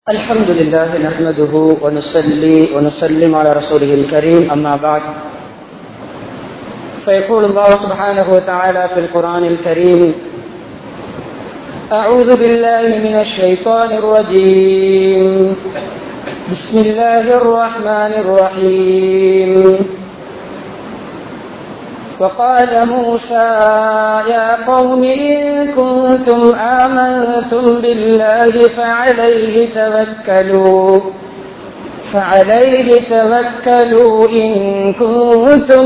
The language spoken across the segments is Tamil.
الحمد لله نحمده ونصلي ونسلم على رسوله الكريم أما بعد فيقول الله سبحانه وتعالى في القرآن الكريم أعوذ بالله من الشيطان الرجيم بسم الله الرحمن الرحيم وقال موسى يا قوم إن كنتم آمنتم بالله فعليه توكلوا فعليه توكلوا إن كنتم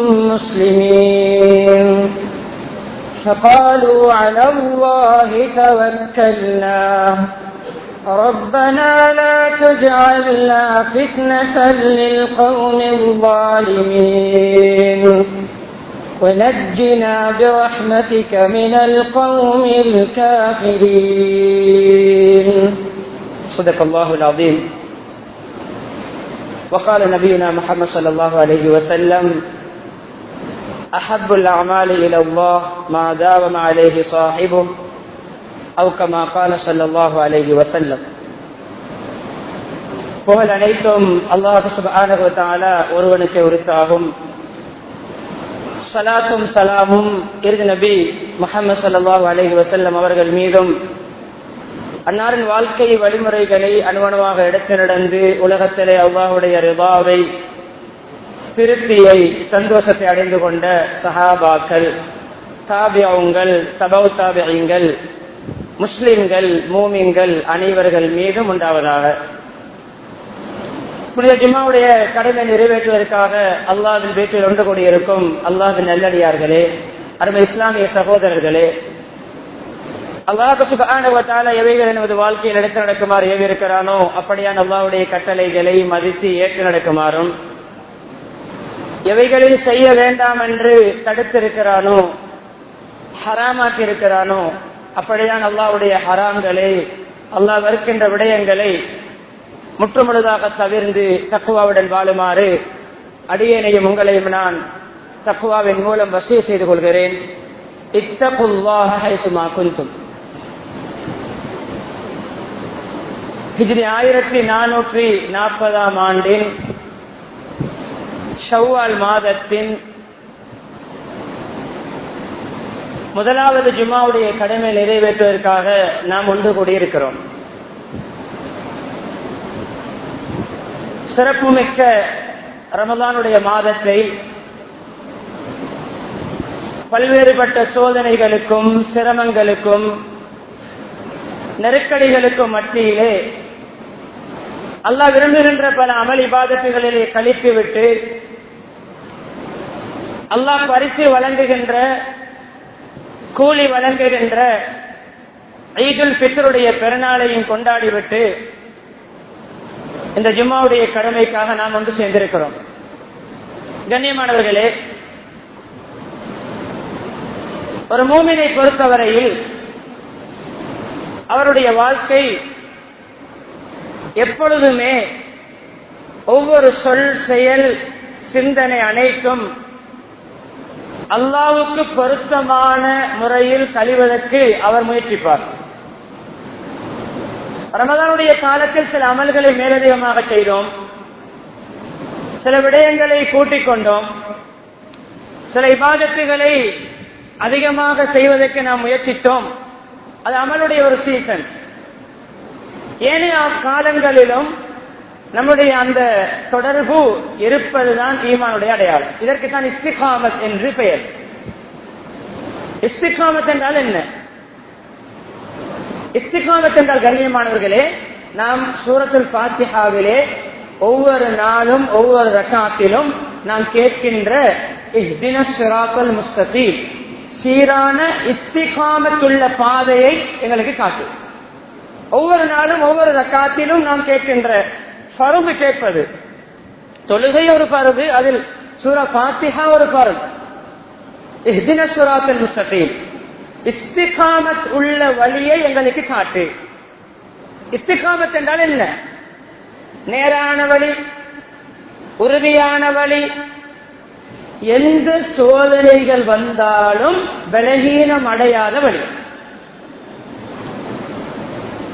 مسلمين فقالوا على الله توكلنا ربنا لا تجعلنا فتنة للقوم الظالمين ونجنا برحمتك من القوم الكافرين صدق الله العظيم وقال نبينا محمد صلى الله عليه وسلم أحب الأعمال إلى الله ما داوم عليه صاحبه أو كما قال صلى الله عليه وسلم புகழ் அனைத்தும் அல்லாஹு சுபானகு தாலா ஒருவனுக்கு உரித்தாகும் சலாத்தும் சலாமும் இறுதி நபி முகமது சல்லாஹூ அலஹி வசல்லம் அவர்கள் மீதும் அன்னாரின் வாழ்க்கை வழிமுறைகளை அனுவனமாக எடுத்து நடந்து உலகத்திலே அல்லாஹுடைய ரிபாவை திருப்தியை சந்தோஷத்தை அடைந்து கொண்ட சஹாபாக்கள் தாபியங்கள் சபௌ தாபியங்கள் முஸ்லிம்கள் மூமின்கள் அனைவர்கள் மீதும் உண்டாவதாக புனித ஜிம்மாவுடைய கடமை நிறைவேற்றுவதற்காக அல்லாவின் வீட்டில் ஒன்று கூடியிருக்கும் அல்லாவின் நல்லடியார்களே அருமை இஸ்லாமிய சகோதரர்களே அல்லாஹால எவைகள் எனது வாழ்க்கையில் எடுத்து நடக்குமாறு ஏவிருக்கிறானோ அப்படியான அல்லாவுடைய கட்டளைகளை மதித்து ஏற்று நடக்குமாறும் எவைகளில் செய்ய வேண்டாம் என்று தடுத்திருக்கிறானோ ஹராமாக்கி இருக்கிறானோ அப்படியான் அல்லாவுடைய ஹராம்களை அல்லாஹ் வருகின்ற விடயங்களை முற்றுமுழுதாக தவிர்ந்து தக்குவாவுடன் வாழுமாறு அடியேனையும் உங்களையும் நான் தக்குவாவின் மூலம் வசிய செய்து கொள்கிறேன் இத்தகுல்லாஹுமா குந்தும் ஹிஜ்ரி ஆயிரத்தி நானூற்றி நாற்பதாம் ஆண்டின் ஷவ்வால் மாதத்தின் முதலாவது ஜுமாவுடைய கடமை நிறைவேற்றுவதற்காக நாம் ஒன்று கூடியிருக்கிறோம் சிறப்புமிக்க ரமதானுடைய மாதத்தை பல்வேறுபட்ட சோதனைகளுக்கும் சிரமங்களுக்கும் நெருக்கடிகளுக்கும் மத்தியிலே அல்லாஹ் விரும்புகின்ற பல அமல் இபாதத்துகளிலே கழித்துவிட்டு அல்லாஹ் பரிசு வழங்குகின்ற கூலி வழங்குகின்ற ஈதுல் பித்தருடைய பெருநாளையும் கொண்டாடிவிட்டு இந்த ஜும்மாவுடைய கடமைக்காக நாம் ஒன்று சேர்ந்திருக்கிறோம் கண்ணியமானவர்களே ஒரு மூமினை பொறுத்தவரையில் அவருடைய வாழ்க்கை எப்பொழுதுமே ஒவ்வொரு சொல் செயல் சிந்தனை அனைத்தும் அல்லாவுக்கு பொருத்தமான முறையில் கழிவதற்கு அவர் முயற்சிப்பார் ரமதானுடைய காலத்தில் சில அமல்களை மேலதிகமாக செய்தோம் சில விடயங்களை கூட்டிக் கொண்டோம் சில இபாதத்துகளை அதிகமாக செய்வதற்கு நாம் முயற்சித்தோம் அது அமலுடைய ஒரு சீசன் ஏனைய காலங்களிலும் நம்முடைய அந்த தொடர்பு இருப்பதுதான் ஈமானுடைய அடையாளம் இதற்கு தான் இஸ்திகாமத் என்று பெயர் இஸ்திகாமத் என்றால் என்ன இஸ்திகாமத் என்றால் கண்ணியமானவர்களே நாம் சூரத்தில் பாத்தியாவிலே ஒவ்வொரு நாளும் ஒவ்வொரு ரக்காத்திலும் நாம் கேட்கின்ற முஸ்தபி சீரான இஸ்திகாமத்துள்ள பாதையை எங்களுக்கு காட்டு ஒவ்வொரு நாளும் ஒவ்வொரு ரக்காத்திலும் நாம் கேட்கின்ற பருவு கேட்பது தொழுகை ஒரு பருவு அதில் சூர பாத்திகா ஒரு பருவு இஹ்தின சுராத்தல் முஸ்தபீம் இஸ்திகாமத் உள்ள வழியை எங்களுக்கு காட்டு இஸ்திகாமத் என்றால் என்ன நேரான வழி உறுதியான வழி எந்த சோதனைகள் வந்தாலும் பலகீனம் அடையாத வழி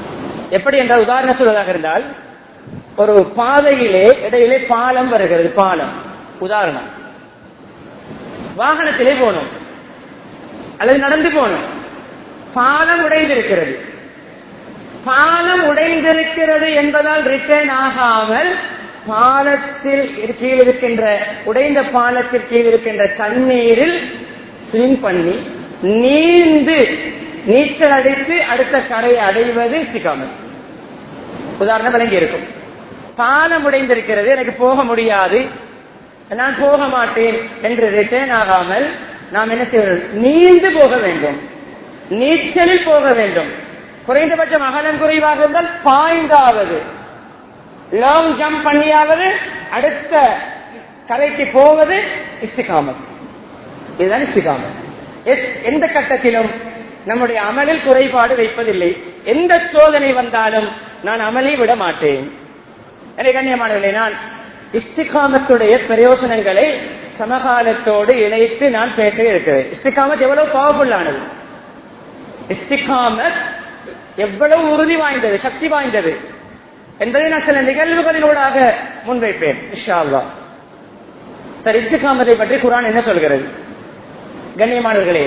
எப்படி என்ற உதாரணம் சொல்வதாக இருந்தால் ஒரு பாதையிலே இடையிலே பாலம் வருகிறது பாலம் உதாரணம் வாகனத்திலே போனோம் அல்லது நடந்து போனோம் பாலம் உடைந்திருக்கிறது பாலம் உடைந்திருக்கிறது என்பதால் ரிட்டர்ன் ஆகாமல் பாலத்தில் கீழ் இருக்கின்ற உடைந்த பாலத்தில் கீழ் இருக்கின்ற தண்ணீரில் ஸ்விம் பண்ணி நீந்து நீச்சல் அடித்து அடுத்த கரையை அடைவது சிக்காமல் உதாரணம் விளங்கி இருக்கும் பாலம் உடைந்திருக்கிறது எனக்கு போக முடியாது நான் போக மாட்டேன் என்று ரிட்டர்ன் ஆகாமல் நாம் என்ன செய்வோம் நீந்து போக வேண்டும் நீச்சலில் போக வேண்டும் குறைந்தபட்சம் அகலம் குறைவாக இருந்தால் பாய்ந்தாவது லாங் ஜம்ப் பண்ணியாவது அடுத்த கரைக்கு போவது இஸ்திகாமத் இதுதான் இஸ்திகாமத் எந்த கட்டத்திலும் நம்முடைய அமலில் குறைபாடு வைப்பதில்லை எந்த சோதனை வந்தாலும் நான் அமலை விட மாட்டேன் எனவே கண்ணியமானவர்களே நான் இஸ்திகாமத்துடைய பிரயோசனங்களை சமகாலத்தோடு இணைத்து நான் பேச இருக்கிறேன் இஸ்திகாமத் எவ்வளவு பவர்ஃபுல்லானது இஸ்திகாமத் எவ்வளவு உறுதி வாய்ந்தது சக்தி வாய்ந்தது என்பதை நான் சில நிகழ்வுகளினூடாக முன்வைப்பேன் இஷா அல்லா சார் இஸ்திகாமத்தை பற்றி குரான் என்ன சொல்கிறது கண்ணியமானவர்களே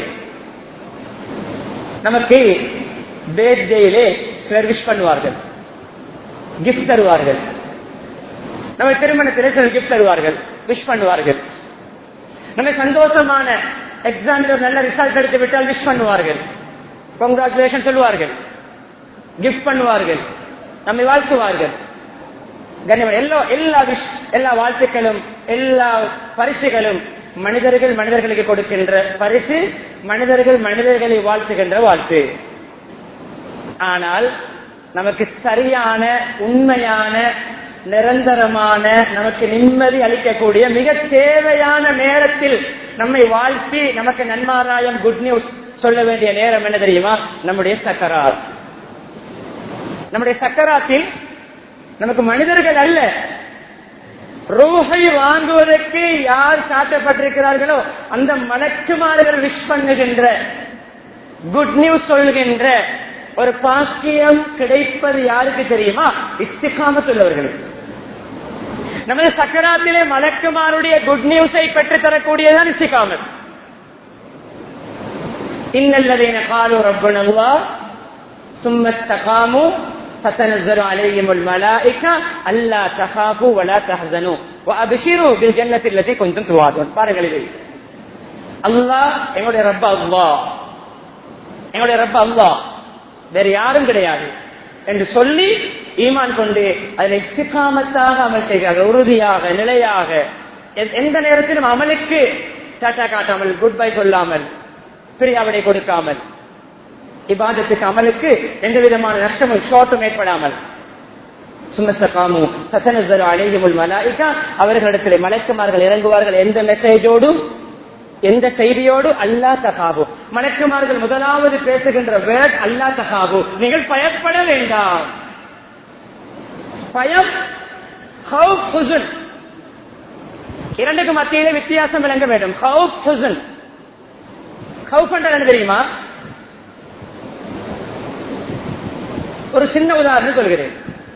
நமக்கு பேர்தேயிலே சிலர் விஷ் பண்ணுவார்கள் கிஃப்ட் தருவார்கள் நம்ம திருமணத்திலே சிலர் கிஃப்ட் தருவார்கள் விஷ் பண்ணுவார்கள் நம்ம சந்தோஷமான எக்ஸாமில் ஒரு நல்ல ரிசல்ட் எடுத்து விட்டால் விஷ் பண்ணுவார்கள் கங்க்ராச்சுலேஷன் சொல்லுவார்கள் கிஃப்ட் பண்ணுவார்கள் நம்மை வாழ்த்துவார்கள் கண்ணியம் எல்லா எல்லா விஷ் எல்லா வாழ்த்துக்களும் எல்லா பரிசுகளும் மனிதர்கள் மனிதர்களுக்கு கொடுக்கின்ற பரிசு மனிதர்கள் மனிதர்களை வாழ்த்துகின்ற வாழ்த்து ஆனால் நமக்கு சரியான உண்மையான நிரந்தரமான நமக்கு நிம்மதி அளிக்கக்கூடிய மிக தேவையான நேரத்தில் நம்மை வாழ்த்தி நமக்கு நன்மாராயம் குட் நியூஸ் சொல்ல வேண்டிய நேரம் என்ன தெரியுமா நம்முடைய சக்கராத் நம்முடைய சக்கராத்தில் நமக்கு மனிதர்கள் அல்ல ரூஹை வாங்குவதற்கு யார் சாட்டப்பட்டிருக்கிறார்களோ அந்த மலக்குமார்கள் விஷ் பண்ணுகின்ற குட் நியூஸ் சொல்கின்ற ஒரு பாக்கியம் கிடைப்பது யாருக்கு தெரியுமா இஸ்திகாமத்துள்ளவர்களுக்கு நமது சக்கராத்திலே மலக்குமாருடைய குட் நியூஸை பெற்றுத்தரக்கூடியதான் இஸ்திகாமத் இன்னல்லதீன காலு ரப்பனல்லா ثم استقاموا فتنزل عليهم الملائكة ألا تخافوا ولا تحزنوا وأبشروا بالجنة التي كنتم توعدون பாருங்கள் இதை அல்லாஹ் எங்களுடைய ரப்ப அல்லாஹ் எங்களுடைய ரப்ப அல்லாஹ் வேற யாரும் கிடையாது என்று சொல்லி ஈமான் கொண்டு அதில் இஸ்திகாமத்தாக அமல் செய்கிறார்கள் உறுதியாக நிலையாக எந்த நேரத்திலும் அமலுக்கு டாட்டா காட்டாமல் குட் பை சொல்லாமல் பிரியாவிடை கொடுக்காமல் இபாதத்துக்கு அமலுக்கு எந்த விதமான நஷ்டமும் ஷோட்டும் ஏற்படாமல் சுமசகாமு சசனசரு அழைகுமுல் மலாய்க்கா அவர்களிடத்தில் மலக்குமார்கள் இறங்குவார்கள் எந்த மெசேஜோடும் எந்த செய்தியோடு அல்லா தகாபு மலக்குமார்கள் முதலாவது பேசுகின்ற வேர்ட் அல்லா தகாபு நீங்கள் பயப்பட வேண்டாம் பயம் ஹவுப் ஹுசன் இரண்டுக்கு மத்தியிலே வித்தியாசம் விளங்க வேண்டும் ஹவுப் ஹுசன் ஹவுப் என்றால் என்ன தெரியுமா ஒரு சின்ன உதாரணம் சொல்கிறேன்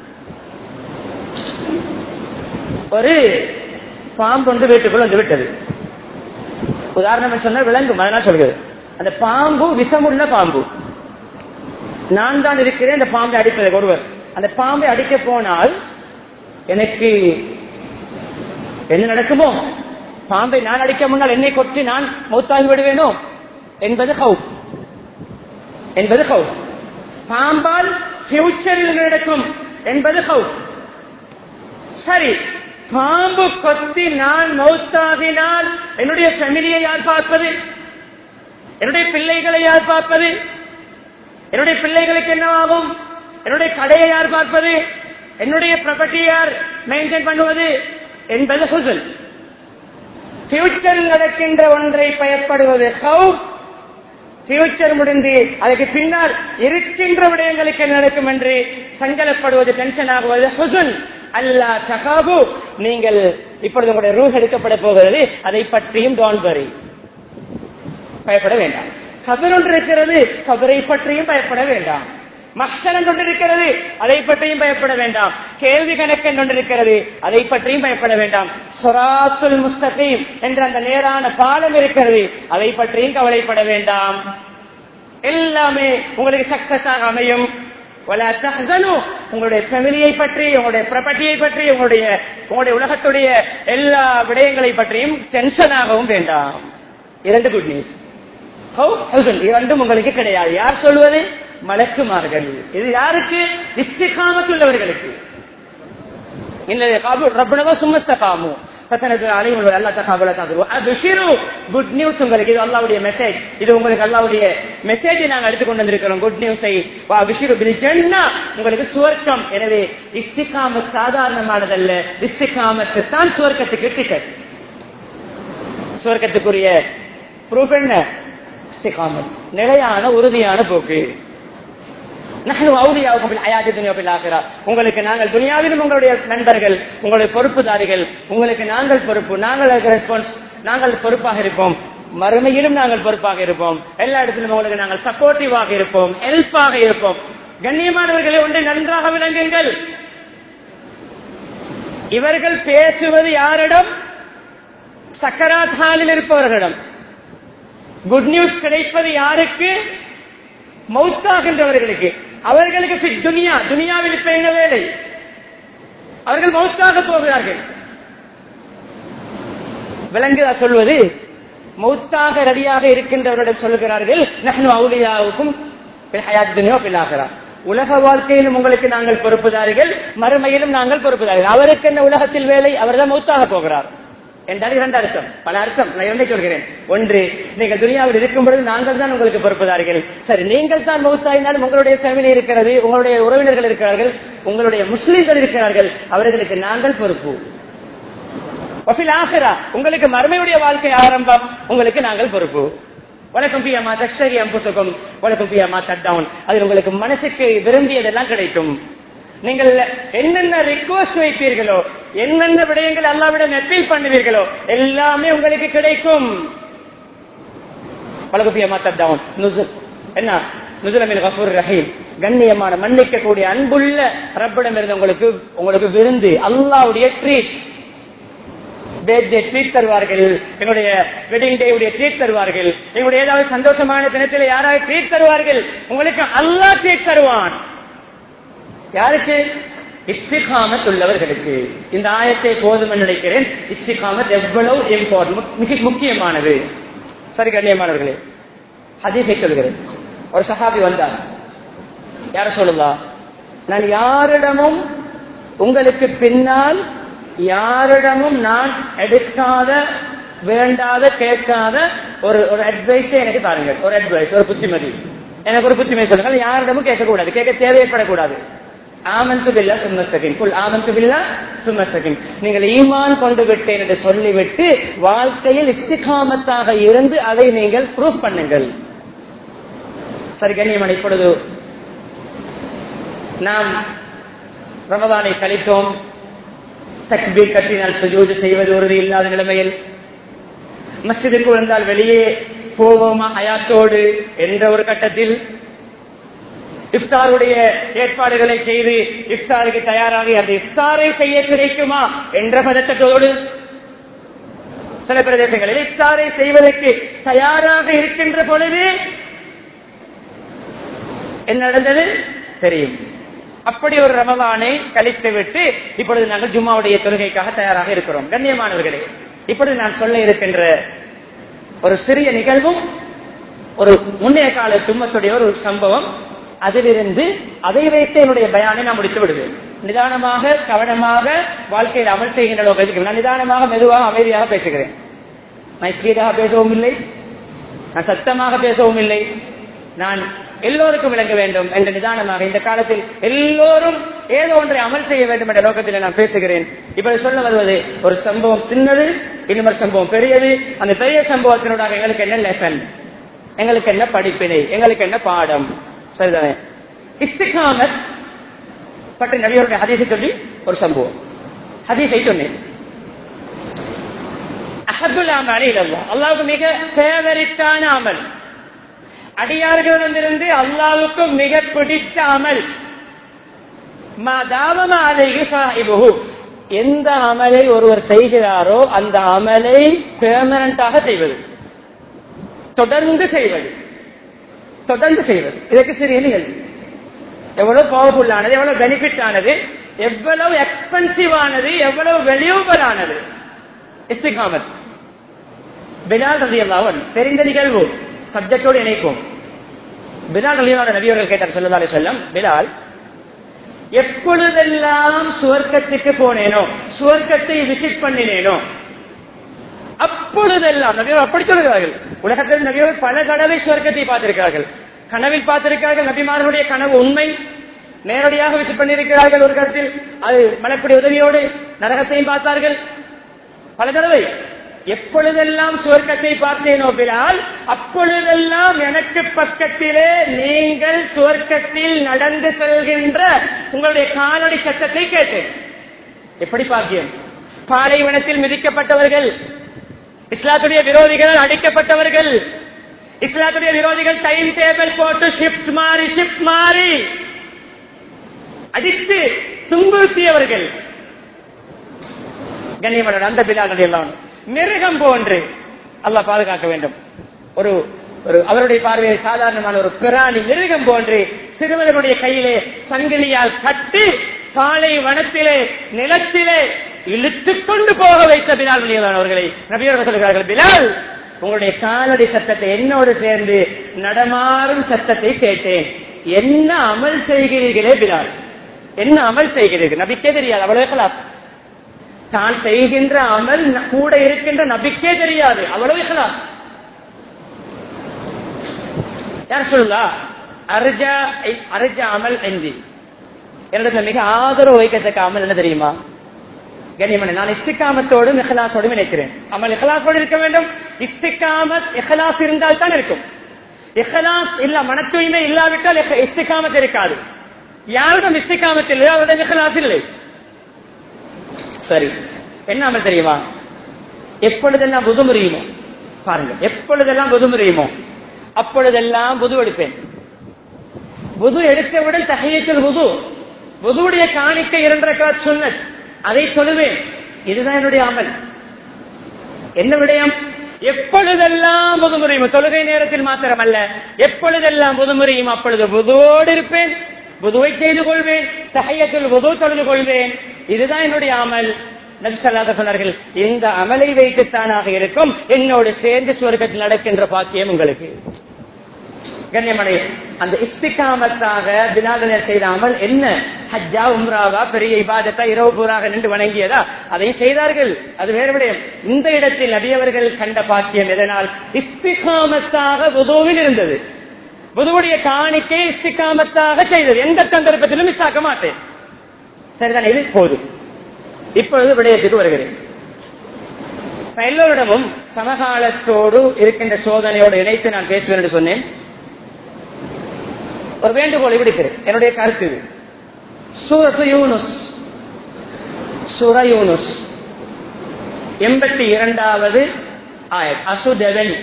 ஒரு பாம்பு ஒன்று வீட்டுக்குள் வந்து விட்டது உதாரணம் சொன்ன விலங்கும் அதனால் சொல்கிறது அந்த பாம்பு விஷமுள்ள பாம்பு நான் தான் இருக்கிறேன் அந்த பாம்பை அடிப்பது ஒருவர் அந்த பாம்பை அடிக்க போனால் எனக்கு என்ன நடக்குமோ பாம்பை நான் அடிக்க முன்னால் என்னை கொட்டி நான் மௌத்தாகி விடுவேனோ என்பது ஹவு என்பது ஹவு பாம்பால் பியூச்சரில் நடக்கும் என்பது ஹவு சரி பாம்பு கொத்தி நான் மௌத்தாகினால் என்னுடைய ஃபேமிலியை யார் பார்ப்பது என்னுடைய பிள்ளைகளை யார் பார்ப்பது என்னுடைய பிள்ளைகளுக்கு என்னவாகும் என்னுடைய கடையை யார் பார்ப்பது என்னுடைய ப்ராப்பர்ட்டியை யார் மெயின்டைன் பண்ணுவது என்பது ஹுசல் பியூச்சரில் நடக்கின்ற ஒன்றை பயப்படுவது ஹவு பியூச்சர் முடிந்து அதுக்கு பின்னால் இருக்கின்ற விடயங்களுக்கு என்ன நடக்கும் என்று சஞ்சலப்படுவது டென்ஷன் ஆகுவது ஹுசுன் அல்லா சகாபு நீங்கள் இப்பொழுது உங்களுடைய ரூஹ் எடுக்கப்பட போகிறது அதை பற்றியும் டோன்ட் வரி பயப்பட வேண்டாம் கபர் ஒன்று இருக்கிறது கபரை பற்றியும் பயப்பட வேண்டாம் மக்சரன் கொண்டிருக்கிறது அதை பற்றியும் பயப்பட வேண்டாம் கேள்வி கணக்கன் கொண்டிருக்கிறது அதை பற்றியும் பயப்பட வேண்டாம் சொராத்துல் முஸ்தகீம் என்ற அந்த நேரான பாலம் இருக்கிறது அதை பற்றியும் கவலைப்பட வேண்டாம் எல்லாமே உங்களுக்கு சக்சஸாக அமையும் வலா தஹ்சனு. உங்களுடைய ஃபேமிலியை பற்றி உங்களுடைய ப்ராப்பர்ட்டியை பற்றி உங்களுடைய உங்களுடைய உலகத்துடைய எல்லா விடயங்களை பற்றியும் டென்ஷனாகவும் வேண்டாம் இரண்டு குட் நியூஸ் இரண்டும் உங்களுக்கு கிடையாது யார் சொல்வது மலக்குமார்கள் இது யாருக்கு இஸ்திகாமத்துள்ளவர்களுக்கு இந்த ரப்பனவா சும்மஸ்தகாமு குட் நியூஸ் உங்களுக்கு இது அல்லாவுடைய மெசேஜ் இது உங்களுக்கு அல்லாவுடைய மெசேஜ் நாங்கள் எடுத்துக்கொண்டு வந்திருக்கிறோம் குட் நியூஸை வா விஷிரு பிரிஜன்னா உங்களுக்கு சுவர்க்கம் எனவே இஸ்திகாம சாதாரணமானதல்ல இஸ்திகாமத்து தான் சுவர்க்கத்துக்கு டிக்கெட் சுவர்க்கத்துக்குரிய ப்ரூஃப் என்ன இஸ்திகாமத் நிலையான உறுதியான போக்கு உங்களுக்கு நாங்கள் துனியாவிலும் உங்களுடைய நண்பர்கள் உங்களுடைய பொறுப்புதாரிகள் உங்களுக்கு நாங்கள் பொறுப்பு நாங்கள் ரெஸ்பான்ஸ் நாங்கள் பொறுப்பாக இருப்போம் மறுமையிலும் நாங்கள் பொறுப்பாக இருப்போம் எல்லா இடத்திலும் உங்களுக்கு நாங்கள் சப்போர்ட்டிவாக இருப்போம் ஹெல்ப்பாக இருப்போம் கண்ணியமானவர்களை ஒன்று நன்றாக விளங்குங்கள் இவர்கள் பேசுவது யாரிடம் சக்கராத் ஹாலில் இருப்பவர்களிடம் குட் நியூஸ் கிடைப்பது யாருக்கு மௌத்தாகின்றவர்களுக்கு அவர்களுக்கு துனியா துனியாவில் இப்ப என்ன வேலை அவர்கள் மௌத்தாக போகிறார்கள் விலங்குதா சொல்வது மௌத்தாக ரெடியாக இருக்கின்றவர்களிடம் சொல்கிறார்கள் நஹ்னு அவுலியாவுக்கும் துனியா பிள்ளாகிறார் உலக வாழ்க்கையிலும் உங்களுக்கு நாங்கள் பொறுப்புதாரிகள் மறுமையிலும் நாங்கள் பொறுப்புதாரிகள் அவருக்கு என்ன உலகத்தில் வேலை அவர்தான் மௌத்தாக போகிறார் என்றால் இரண்டு அர்த்தம் பல அர்த்தம் நான் இரண்டை சொல்கிறேன் ஒன்று நீங்கள் துனியாவில் இருக்கும் பொழுது நாங்கள் தான் உங்களுக்கு பொறுப்புதார்கள் சரி நீங்கள் தான் மௌத்தாயினாலும் உங்களுடைய ஃபேமிலி இருக்கிறது உங்களுடைய உறவினர்கள் இருக்கிறார்கள் உங்களுடைய முஸ்லிம்கள் இருக்கிறார்கள் அவர்களுக்கு நாங்கள் பொறுப்பு ஆகிறா உங்களுக்கு மறுமையுடைய வாழ்க்கை ஆரம்பம் உங்களுக்கு நாங்கள் பொறுப்பு வணக்கம் பியமா தக்ஷரி அம்புசகம் வணக்கம் பியமா டவுன் அது உங்களுக்கு மனசுக்கு விரும்பியதெல்லாம் கிடைக்கும் நீங்கள் என்னென்ன ரிக்வஸ்ட் வைப்பீர்களோ என்னென்ன விடயங்கள் அல்லாவிடம் அப்பீல் பண்ணுவீர்களோ எல்லாமே உங்களுக்கு கிடைக்கும் பழகுப்பியமா தட்டவுன் என்ன நுசுலமின் கபூர் ரஹீம் கண்ணியமான மன்னிக்கக்கூடிய அன்புள்ள ரப்பிடம் இருந்து உங்களுக்கு உங்களுக்கு விருந்து அல்லாவுடைய ட்ரீட் பேர்தே ட்ரீட் தருவார்கள் எங்களுடைய வெட்டிங் டே உடைய ட்ரீட் தருவார்கள் எங்களுடைய ஏதாவது சந்தோஷமான தினத்தில் யாராவது ட்ரீட் தருவார்கள் உங்களுக்கு அல்லா ட்ரீட் தருவான் யாருக்கு இஸ்திகாமத் உள்ளவர்களுக்கு இந்த ஆயத்தை போதும் நினைக்கிறேன் இஸ்திகாமத் எவ்வளவு இம்பார்ட்டன் மிக முக்கியமானது சரி கண்ணியமானவர்களே ஹதீஸை சொல்கிறேன் ஒரு சஹாபி வந்தார் யார சொல்லலாம் நான் யாரிடமும் உங்களுக்கு பின்னால் யாரிடமும் நான் எடுக்காத வேண்டாத கேட்காத ஒரு ஒரு அட்வைஸை எனக்கு தாருங்கள் ஒரு அட்வைஸ் ஒரு புத்திமதி எனக்கு ஒரு புத்திமதி சொல்லுங்கள் யாரிடமும் கேட்கக்கூடாது கேட்க தேவைப்படக்கூடாது ஆமந்து பில்லா சும்மஸ்தகின் குல் ஆமந்து பில்லா சும்மஸ்தகின் நீங்கள் ஈமான் கொண்டு விட்டேன் என்று சொல்லிவிட்டு வாழ்க்கையில் இஸ்திகாமத்தாக இருந்து அதை நீங்கள் ப்ரூவ் பண்ணுங்கள் சரி கண்ணியமன் இப்பொழுது நாம் ரமதானை கழித்தோம் தக்பீர் கட்டினால் சுஜூது செய்வது உறுதி இல்லாத நிலைமையில் மஸ்ஜிதுக்கு வந்தால் வெளியே போவோமா ஹயாத்தோடு என்ற ஒரு கட்டத்தில் இஃப்தாருடைய ஏற்பாடுகளை செய்து இஃப்தாருக்கு தயாராகி அந்த இஃப்தாரை செய்ய கிடைக்குமா என்ற பதட்டத்தோடு சில பிரதேசங்களில் இஃப்தாரை செய்வதற்கு தயாராக இருக்கின்ற பொழுது என்ன நடந்தது தெரியும் அப்படி ஒரு ரமலானை கழித்து விட்டு இப்பொழுது நாங்கள் ஜும்மாவுடைய தொழுகைக்காக தயாராக இருக்கிறோம் கண்ணியமானவர்களே இப்பொழுது நான் சொல்ல இருக்கின்ற ஒரு சிறிய நிகழ்வும் ஒரு முன்னைய கால தும்மத்துடைய ஒரு சம்பவம் அதிலிருந்து அதை வைத்து என்னுடைய பயானை நான் முடித்து விடுவேன் நிதானமாக கவனமாக வாழ்க்கையில் அமல் செய்கின்ற அளவுக்கு நான் நிதானமாக மெதுவாக அமைதியாக பேசுகிறேன் நான் ஸ்பீடாக பேசவும் இல்லை நான் சத்தமாக பேசவும் இல்லை நான் எல்லோருக்கும் விளங்க வேண்டும் என்ற நிதானமாக இந்த காலத்தில் எல்லோரும் ஏதோ ஒன்றை அமல் செய்ய வேண்டும் என்ற நோக்கத்தில் நான் பேசுகிறேன் இப்படி சொல்ல வருவது ஒரு சம்பவம் சின்னது இன்னொரு சம்பவம் பெரியது அந்த பெரிய சம்பவத்தினூடாக எங்களுக்கு என்ன லெசன் எங்களுக்கு என்ன படிப்பினை எங்களுக்கு என்ன பாடம் சரிதானே இஸ்திகாமத் பற்றி நபியருடைய ஹதீஸை சொல்லி ஒரு சம்பவம் ஹதீஸை சொன்னேன் அஹபுல் அமல் அல்லாவுக்கு மிக ஃபேவரிட்டான அமல் அடியார்களிடமிருந்து அல்லாவுக்கு மிக பிடித்த அமல் மாதாவம அலைஹி சாஹிபுஹு எந்த அமலை ஒருவர் செய்கிறாரோ அந்த அமலை பெர்மனண்டாக செய்வது தொடர்ந்து செய்வது தொடர்ந்து செய்வது இதற்கு சிறிய நிகழ்வு எவ்வளவு பவர்ஃபுல் ஆனது எவ்வளவு பெனிஃபிட் ஆனது எவ்வளவு எக்ஸ்பென்சிவ் ஆனது எவ்வளவு வெளியூபர் ஆனது இஸ்திகாமத் பிலால் ரதி அல்லாவன் தெரிந்த நிகழ்வு சப்ஜெக்டோடு இணைப்போம் பிலால் ரலியோட நபியவர்கள் கேட்டார் சொல்லதாலே செல்லம் பிலால் எப்பொழுதெல்லாம் சுவர்க்கத்துக்கு போனேனோ சுவர்க்கத்தை விசிட் பண்ணினேனோ அப்பொழுதெல்லாம் நபியவர் அப்படி சொல்கிறார்கள் உலகத்தில் நபியவர் பல தடவை சுவர்க்கத்தை பார்த்திருக்கிறார்கள் கனவில் பார்த்திருக்கிறார்கள் நபிமார்களுடைய கனவு உண்மை நேரடியாக விசிட் பண்ணியிருக்கிறார்கள் ஒரு கருத்தில் அது மலக்குடைய உதவியோடு நரகத்தையும் பார்த்தார்கள் பல தடவை எப்பொழுதெல்லாம் சுவர்க்கத்தை பார்த்தேனோ பிலால் அப்பொழுதெல்லாம் எனக்கு பக்கத்திலே நீங்கள் சுவர்க்கத்தில் நடந்து செல்கின்ற உங்களுடைய காலடி சத்தத்தை கேட்டேன் எப்படி பாக்கியம் பாலைவனத்தில் மிதிக்கப்பட்டவர்கள் இஸ்லாத்துடைய விரோதிகள் அடிக்கப்பட்டவர்கள் இஸ்லாத்துடைய விரோதிகள் டைம் டேபிள் போட்டு ஷிப்ட் மாறி ஷிப்ட் மாறி அடித்து துன்புறுத்தியவர்கள் கண்ணியமன் அந்த பிலால் எல்லாம் மிருகம் போன்று அல்லாஹ் பாதுகாக்க வேண்டும் ஒரு ஒரு அவருடைய பார்வையில் சாதாரணமான ஒரு பிராணி மிருகம் போன்று சிறுவர்களுடைய கையிலே சங்கிலியால் கட்டி காலை வனத்திலே நிலத்திலே இழுத்துக் கொண்டு போக வைத்த பிலால் அவர்களை நபியர்கள் சொல்கிறார்கள் பிலால் உங்களுடைய காலடி சத்தத்தை என்னோடு சேர்ந்து நடமாறும் சத்தத்தை கேட்டேன் என்ன அமல் செய்கிறீர்களே பிலால் என்ன அமல் செய்கிறீர்கள் நபிக்கே தெரியாது அவ்வளவு கலாப் தான் செய்கின்ற அமல் கூட இருக்கின்ற நபிக்கே தெரியாது அவ்வளவு இஹ்லாஸ் யார் சொல்லா அர்ஜா அர்ஜா அமல் எந்தி என்னிடத்துல மிக ஆதரவு வைக்கத்தக்க அமல் என்ன தெரியுமா கண்ணியமனை நான் இஸ்திகாமத்தோடும் இஹ்லாசோடும் நினைக்கிறேன் அமல் இஹ்லாசோடு இருக்க வேண்டும் இஸ்திகாமத் இஹ்லாஸ் இருந்தால் தான் இருக்கும் இஹ்லாஸ் இல்ல மன தூய்மை இல்லாவிட்டால் இஸ்திகாமத் இருக்காது யாரிடம் இஸ்திகாமத் இல்லை அவரிடம் இஹ்லாஸ் இல்லை சரி என்ன அமல் தெரியுமா எப்பொழுதெல்லாம் புது முறியுமோ பாருங்க எப்பொழுதெல்லாம் புது முறியுமோ அப்பொழுதெல்லாம் புது எடுப்பேன் புது எடுத்தவுடன் தகையத்தில் புது புதுவுடைய காணிக்கை இரண்டரை சொன்னது அதை சொல்லுவேன் இதுதான் என்னுடைய அமல் என்ன விடயம் எப்பொழுதெல்லாம் புதுமுறையும் தொழுகை நேரத்தில் மாத்திரமல்ல எப்பொழுதெல்லாம் புதுமுறையும் அப்பொழுது புதுவோடு இருப்பேன் புதுவை செய்து கொள்வேன் சகையத்தில் புது தொழுது கொள்வேன் இதுதான் என்னுடைய அமல் நபிசல்லாத சொன்னார்கள் இந்த அமலை வைத்துத்தானாக இருக்கும் என்னோடு சேர்ந்து சுவர்க்கத்தில் நடக்கின்ற பாக்கியம் உங்களுக்கு கண்ணியமனை அந்த இஸ்திகாமத்தாக பிலாதனர் செய்த அமல் என்ன ஹஜ்ஜா உம்ராவா பெரிய இபாதத்தா இரவு பூராக நின்று வணங்கியதா அதை செய்தார்கள் அது வேறு விடயம் இந்த இடத்தில் நபியவர்கள் கண்ட பாக்கியம் எதனால் இஸ்திகாமத்தாக புதுவில் இருந்தது புதுவுடைய காணிக்கை இஸ்திகாமத்தாக செய்தது எந்த சந்தர்ப்பத்திலும் மிஸ் ஆக்க மாட்டேன் சரிதான் இது போதும் இப்பொழுது விடயத்துக்கு வருகிறேன் எல்லோரிடமும் சமகாலத்தோடு இருக்கின்ற சோதனையோடு இணைத்து நான் பேசுவேன் என்று சொன்னேன் ஒரு வேண்டுகோளை விடுக்கிறேன் என்னுடைய கருத்து இது சூரத்து யூனுஸ் சுர யூனுஸ் எண்பத்தி இரண்டாவது ஆயத் அசுதவன்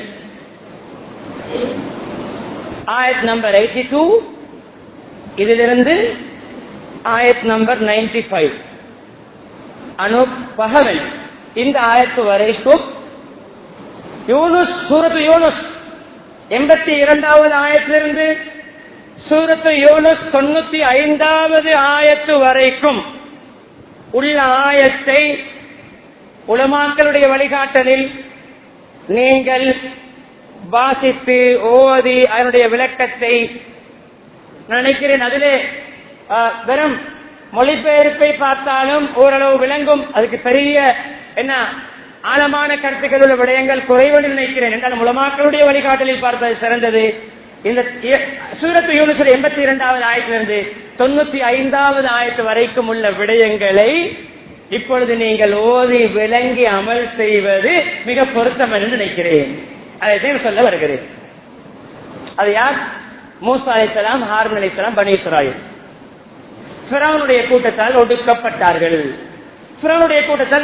ஆயத் நம்பர் எயிட்டி டூ இதிலிருந்து ஆயத் நம்பர் நைன்டி ஃபைவ் அனு பகவன் இந்த ஆயத்து வரைக்கும் யூனுஸ் சூரத்து யூனுஸ் எண்பத்தி இரண்டாவது ஆயத்திலிருந்து சூரத்து யூனுஸ் தொண்ணூத்தி ஐந்தாவது ஆயத்து வரைக்கும் உள்ள ஆயத்தை உலமாக்களுடைய வழிகாட்டலில் நீங்கள் வாசித்து ஓதி அதனுடைய விளக்கத்தை நினைக்கிறேன் அதிலே வெறும் மொழிபெயர்ப்பை பார்த்தாலும் ஓரளவு விளங்கும் அதுக்கு பெரிய என்ன ஆழமான கருத்துக்கள் உள்ள விடயங்கள் குறைவு நினைக்கிறேன் என்றால் உலமாக்களுடைய வழிகாட்டலில் பார்த்தது சிறந்தது இந்த சூரத்து யூனிசர் எண்பத்தி இரண்டாவது ஆயத்திலிருந்து தொண்ணூத்தி ஐந்தாவது ஆயத்து வரைக்கும் உள்ள விடயங்களை இப்பொழுது நீங்கள் ஓதி விளங்கி அமல் செய்வது மிக பொருத்தம் என்று நினைக்கிறேன் அதை சொல்ல வருகிறேன் அது யார் மூசா அலிசலாம் ஹார்மன் அலிசலாம் பனீஸ்வராயு பிறவனுடைய கூட்டத்தால் ஒடுக்கப்பட்டார்கள் பிறவனுடைய கூட்டத்தால்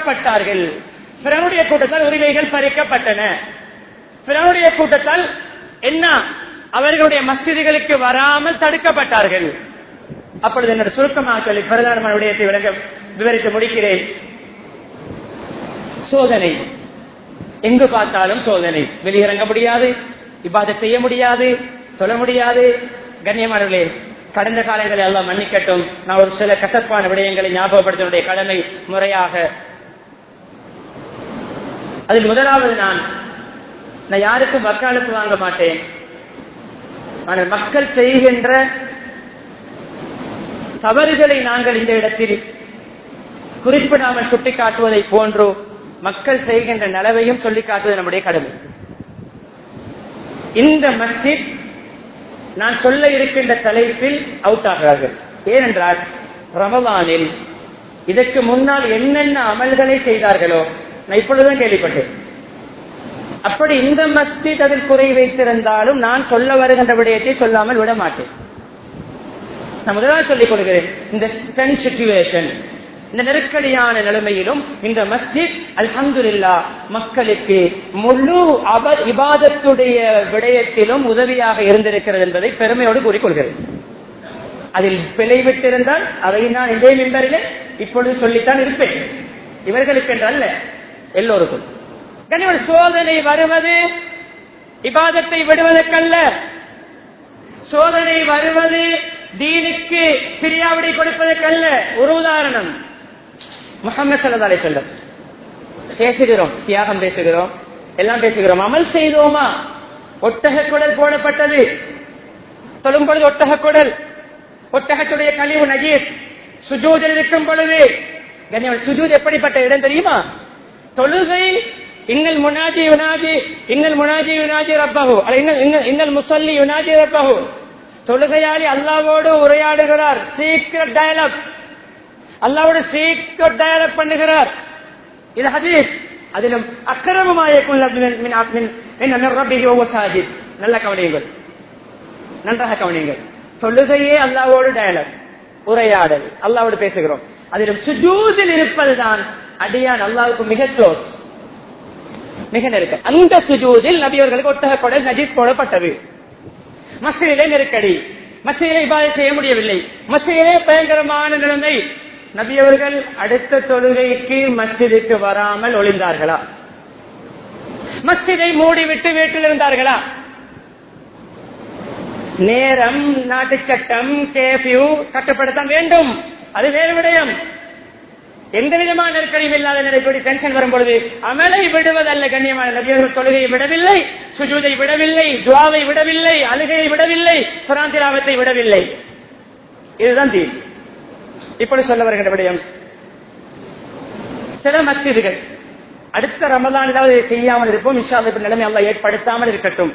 நசுக்கப்பட்டார்கள் பிறனுடைய கூட்டத்தால் உரிமைகள் பறிக்கப்பட்டன பிறனுடைய கூட்டத்தால் என்ன அவர்களுடைய மஸ்ஜிதுகளுக்கு வராமல் தடுக்கப்பட்டார்கள் அப்பொழுது என்னோட சுருக்கமாக சொல்லி பிரதான விடயத்தை விளங்க விவரித்து முடிக்கிறேன் சோதனை எங்கு பார்த்தாலும் சோதனை வெளியிறங்க முடியாது இவ்வாறு செய்ய முடியாது சொல்ல முடியாது கண்ணியமானவர்களே கடந்த காலங்களை எல்லாம் மன்னிக்கட்டும் நான் ஒரு சில கசப்பான விடயங்களை ஞாபகப்படுத்தினுடைய கடமை முறையாக அதில் முதலாவது நான் நான் யாருக்கும் வக்காலத்து வாங்க மாட்டேன் ஆனால் மக்கள் செய்கின்ற தவறுகளை நாங்கள் இந்த இடத்தில் குறிப்பிடாமல் சுட்டிக்காட்டுவதை போன்றோ மக்கள் செய்கின்ற நலவையும் சொல்லிக் காட்டுவது நம்முடைய கடமை இந்த மஸ்ஜித் நான் சொல்ல இருக்கின்ற தலைப்பில் அவுட் ஆகிறார்கள் ஏனென்றால் ரமலானில் இதற்கு முன்னால் என்னென்ன அமல்களை செய்தார்களோ நான் இப்பொழுதுதான் கேள்விப்பட்டேன் அப்படி இந்த மஸ்ஜித் அதில் குறை வைத்திருந்தாலும் நான் சொல்ல வருகின்ற விடயத்தை சொல்லாமல் விட மாட்டேன் நான் முதலாவது சொல்லிக் கொடுக்கிறேன் இந்த டென் சிச்சுவேஷன் இந்த நெருக்கடியான நிலைமையிலும் இந்த மஸ்ஜித் அல்ஹம்துலில்லா மக்களுக்கு முழு அவர் இபாதத்துடைய விடயத்திலும் உதவியாக இருந்திருக்கிறது என்பதை பெருமையோடு கூறிக்கொள்கிறேன் அதில் பிழை விட்டிருந்தால் அதை நான் இதே மெம்பரில் இப்பொழுது சொல்லித்தான் இருப்பேன் இவர்களுக்கு என்று அல்ல எல்லோருக்கும் கனிவன் சோதனை வருவது இபாதத்தை விடுவதற்கல்ல சோதனை வருவது தீனுக்கு பிரியாவிடை கொடுப்பதற்கல்ல ஒரு உதாரணம் முகமது சல்லா சொல்லம் பேசுகிறோம் தியாகம் பேசுகிறோம் எல்லாம் பேசுகிறோம் அமல் செய்தோமா ஒட்டக குடல் போடப்பட்டது சொல்லும் பொழுது ஒட்டக குடல் ஒட்டகத்துடைய கழிவு நஜீர் சுஜூதில் இருக்கும் பொழுது கண்ணியவன் சுஜூத் எப்படிப்பட்ட இடம் தெரியுமா தொழுகை இன்னல் முனாஜி யுனாஜி இன்னல் முனாஜி யுனாஜி ரப்பஹு அல்ல இன்னல் இன்னல் இன்னல் முசல்லி யுனாஜி ரப்பஹு தொழுகையாளி அல்லாவோடு உரையாடுகிறார் சீக்கிரம் டயலாக் அல்லாவோட சீக்கிரம் டயலாக் பண்ணுகிறார் இது ஹதீஸ் அதிலும் அக்கிரமமாயக்குள்ள நல்ல கவனியுங்கள் நன்றாக கவனியுங்கள் தொழுகையே அல்லாவோடு டயலாக் உரையாடல் அல்லாவோடு பேசுகிறோம் அதிலும் சுஜூதில் இருப்பதுதான் அடியான் அல்லாவுக்கு மிக க்ளோஸ் மிக நெருக்கம் அந்த சுஜூதில் நபியவர்களுக்கு ஒட்டக கொடை நஜீஸ் போடப்பட்டது மசிதிலே நெருக்கடி மசிதிலே இவ்வாறு செய்ய முடியவில்லை மசிதிலே பயங்கரமான நிலைமை நபியவர்கள் அடுத்த தொழுகைக்கு மஸ்ஜிதுக்கு வராமல் ஒளிந்தார்களா மஸ்ஜிதை மூடிவிட்டு வீட்டில் இருந்தார்களா நேரம் நாட்டு சட்டம் கேபியூ கட்டுப்படுத்த வேண்டும் அது வேறு விடயம் எந்த விதமான நெருக்கடியும் இல்லாத நிலைப்படி டென்ஷன் வரும்பொழுது அமலை விடுவதல்ல கண்ணியமான நபியர்கள் தொழுகையை விடவில்லை சுஜூதை விடவில்லை துவாவை விடவில்லை அழுகையை விடவில்லை சுராந்திராவத்தை விடவில்லை இதுதான் தீ இப்படி சொல்ல வருகின்ற விடயம் சில மஸ்ஜிதுகள் அடுத்த ரமதான் ஏதாவது செய்யாமல் இருப்போம் இன்ஷா இப்ப நிலைமை அல்ல ஏற்படுத்தாமல் இருக்கட்டும்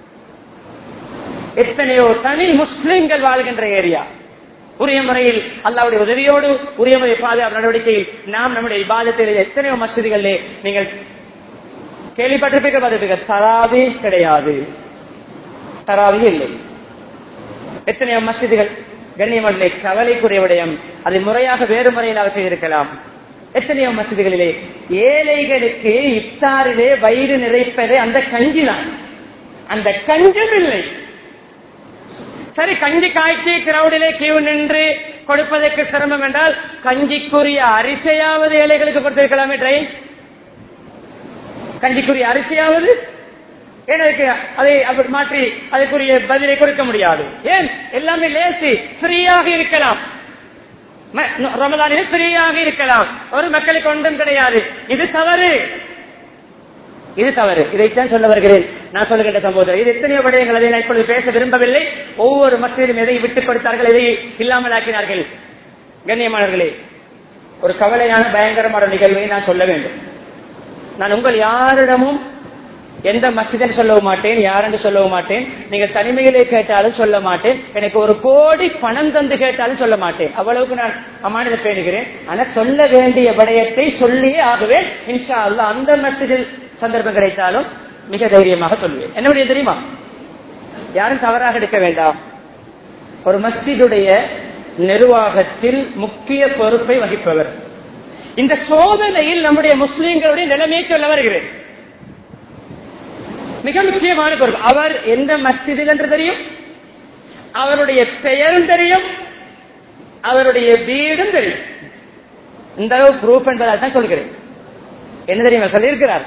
எத்தனையோ தனி முஸ்லிம்கள் வாழ்கின்ற ஏரியா உரிய முறையில் அல்லாவுடைய உதவியோடு உரிய முறை பாதுகாப்பு நடவடிக்கையில் நாம் நம்முடைய விவாதத்தில் எத்தனையோ மசூதிகளிலே நீங்கள் கேள்விப்பட்டிருப்பீங்க பார்த்துருப்பீங்க தராவி கிடையாது தராவி இல்லை எத்தனையோ மசூதிகள் கண்ணியமல்லை கவலைக்குரிய விடயம் அதை முறையாக வேறு முறையில் அவர் செய்திருக்கலாம் எத்தனையோ மசூதிகளிலே ஏழைகளுக்கு இஃப்தாரிலே வயிறு நிறைப்பதே அந்த கஞ்சி தான் அந்த கஞ்சும் இல்லை சரி கஞ்சி காய்ச்சி கிரௌடிலே கியூ நின்று கொடுப்பதற்கு சிரமம் என்றால் கஞ்சிக்குரிய அரிசையாவது ஏழைகளுக்கு கொடுத்திருக்கலாமே ட்ரெயின் கஞ்சிக்குரிய அரிசியாவது எனக்கு அதை அவர் மாற்றி அதுக்குரிய பதிலை கொடுக்க முடியாது ஏன் எல்லாமே லேசி ஃப்ரீயாக இருக்கலாம் ரமதானில் ஃப்ரீயாக இருக்கலாம் ஒரு மக்களுக்கு ஒன்றும் கிடையாது இது தவறு இது தவறு இதைத்தான் சொல்ல வருகிறேன் நான் சொல்லுகின்ற சம்பவம் இது எத்தனையோ விடயங்கள் அதை நான் இப்பொழுது பேச விரும்பவில்லை ஒவ்வொரு மக்களும் எதை விட்டுக் கொடுத்தார்கள் எதை இல்லாமல் ஆக்கினார்கள் கண்ணியமானவர்களே ஒரு கவலையான பயங்கரமான நிகழ்வை நான் சொல்ல வேண்டும் நான் உங்கள் யாரிடமும் எந்த மசிதன் சொல்லவும் மாட்டேன் யாரென்று சொல்லவும் மாட்டேன் நீங்கள் தனிமையிலே கேட்டாலும் சொல்ல மாட்டேன் எனக்கு ஒரு கோடி பணம் தந்து கேட்டாலும் சொல்ல மாட்டேன் அவ்வளவுக்கு நான் அமானித பேணுகிறேன் ஆனா சொல்ல வேண்டிய விடயத்தை சொல்லியே ஆகுவேன் இன்ஷா அல்லா அந்த மசிதில் சந்தர்ப்பம் கிடைத்தாலும் மிக தைரியமாக சொல்லுவேன் என்னுடைய தெரியுமா யாரும் தவறாக எடுக்க வேண்டாம் ஒரு மஸ்ஜிதுடைய நிர்வாகத்தில் முக்கிய பொறுப்பை வகிப்பவர் இந்த சோதனையில் நம்முடைய முஸ்லிம்களுடைய நிலைமையை சொல்ல வருகிறேன் மிக முக்கியமான பொறுப்பு அவர் எந்த மஸ்ஜிதில் என்று தெரியும் அவருடைய பெயரும் தெரியும் அவருடைய வீடும் தெரியும் இந்த அளவு ப்ரூஃப் என்பதால் தான் சொல்கிறேன் என்ன தெரியுமா சொல்லியிருக்கிறார்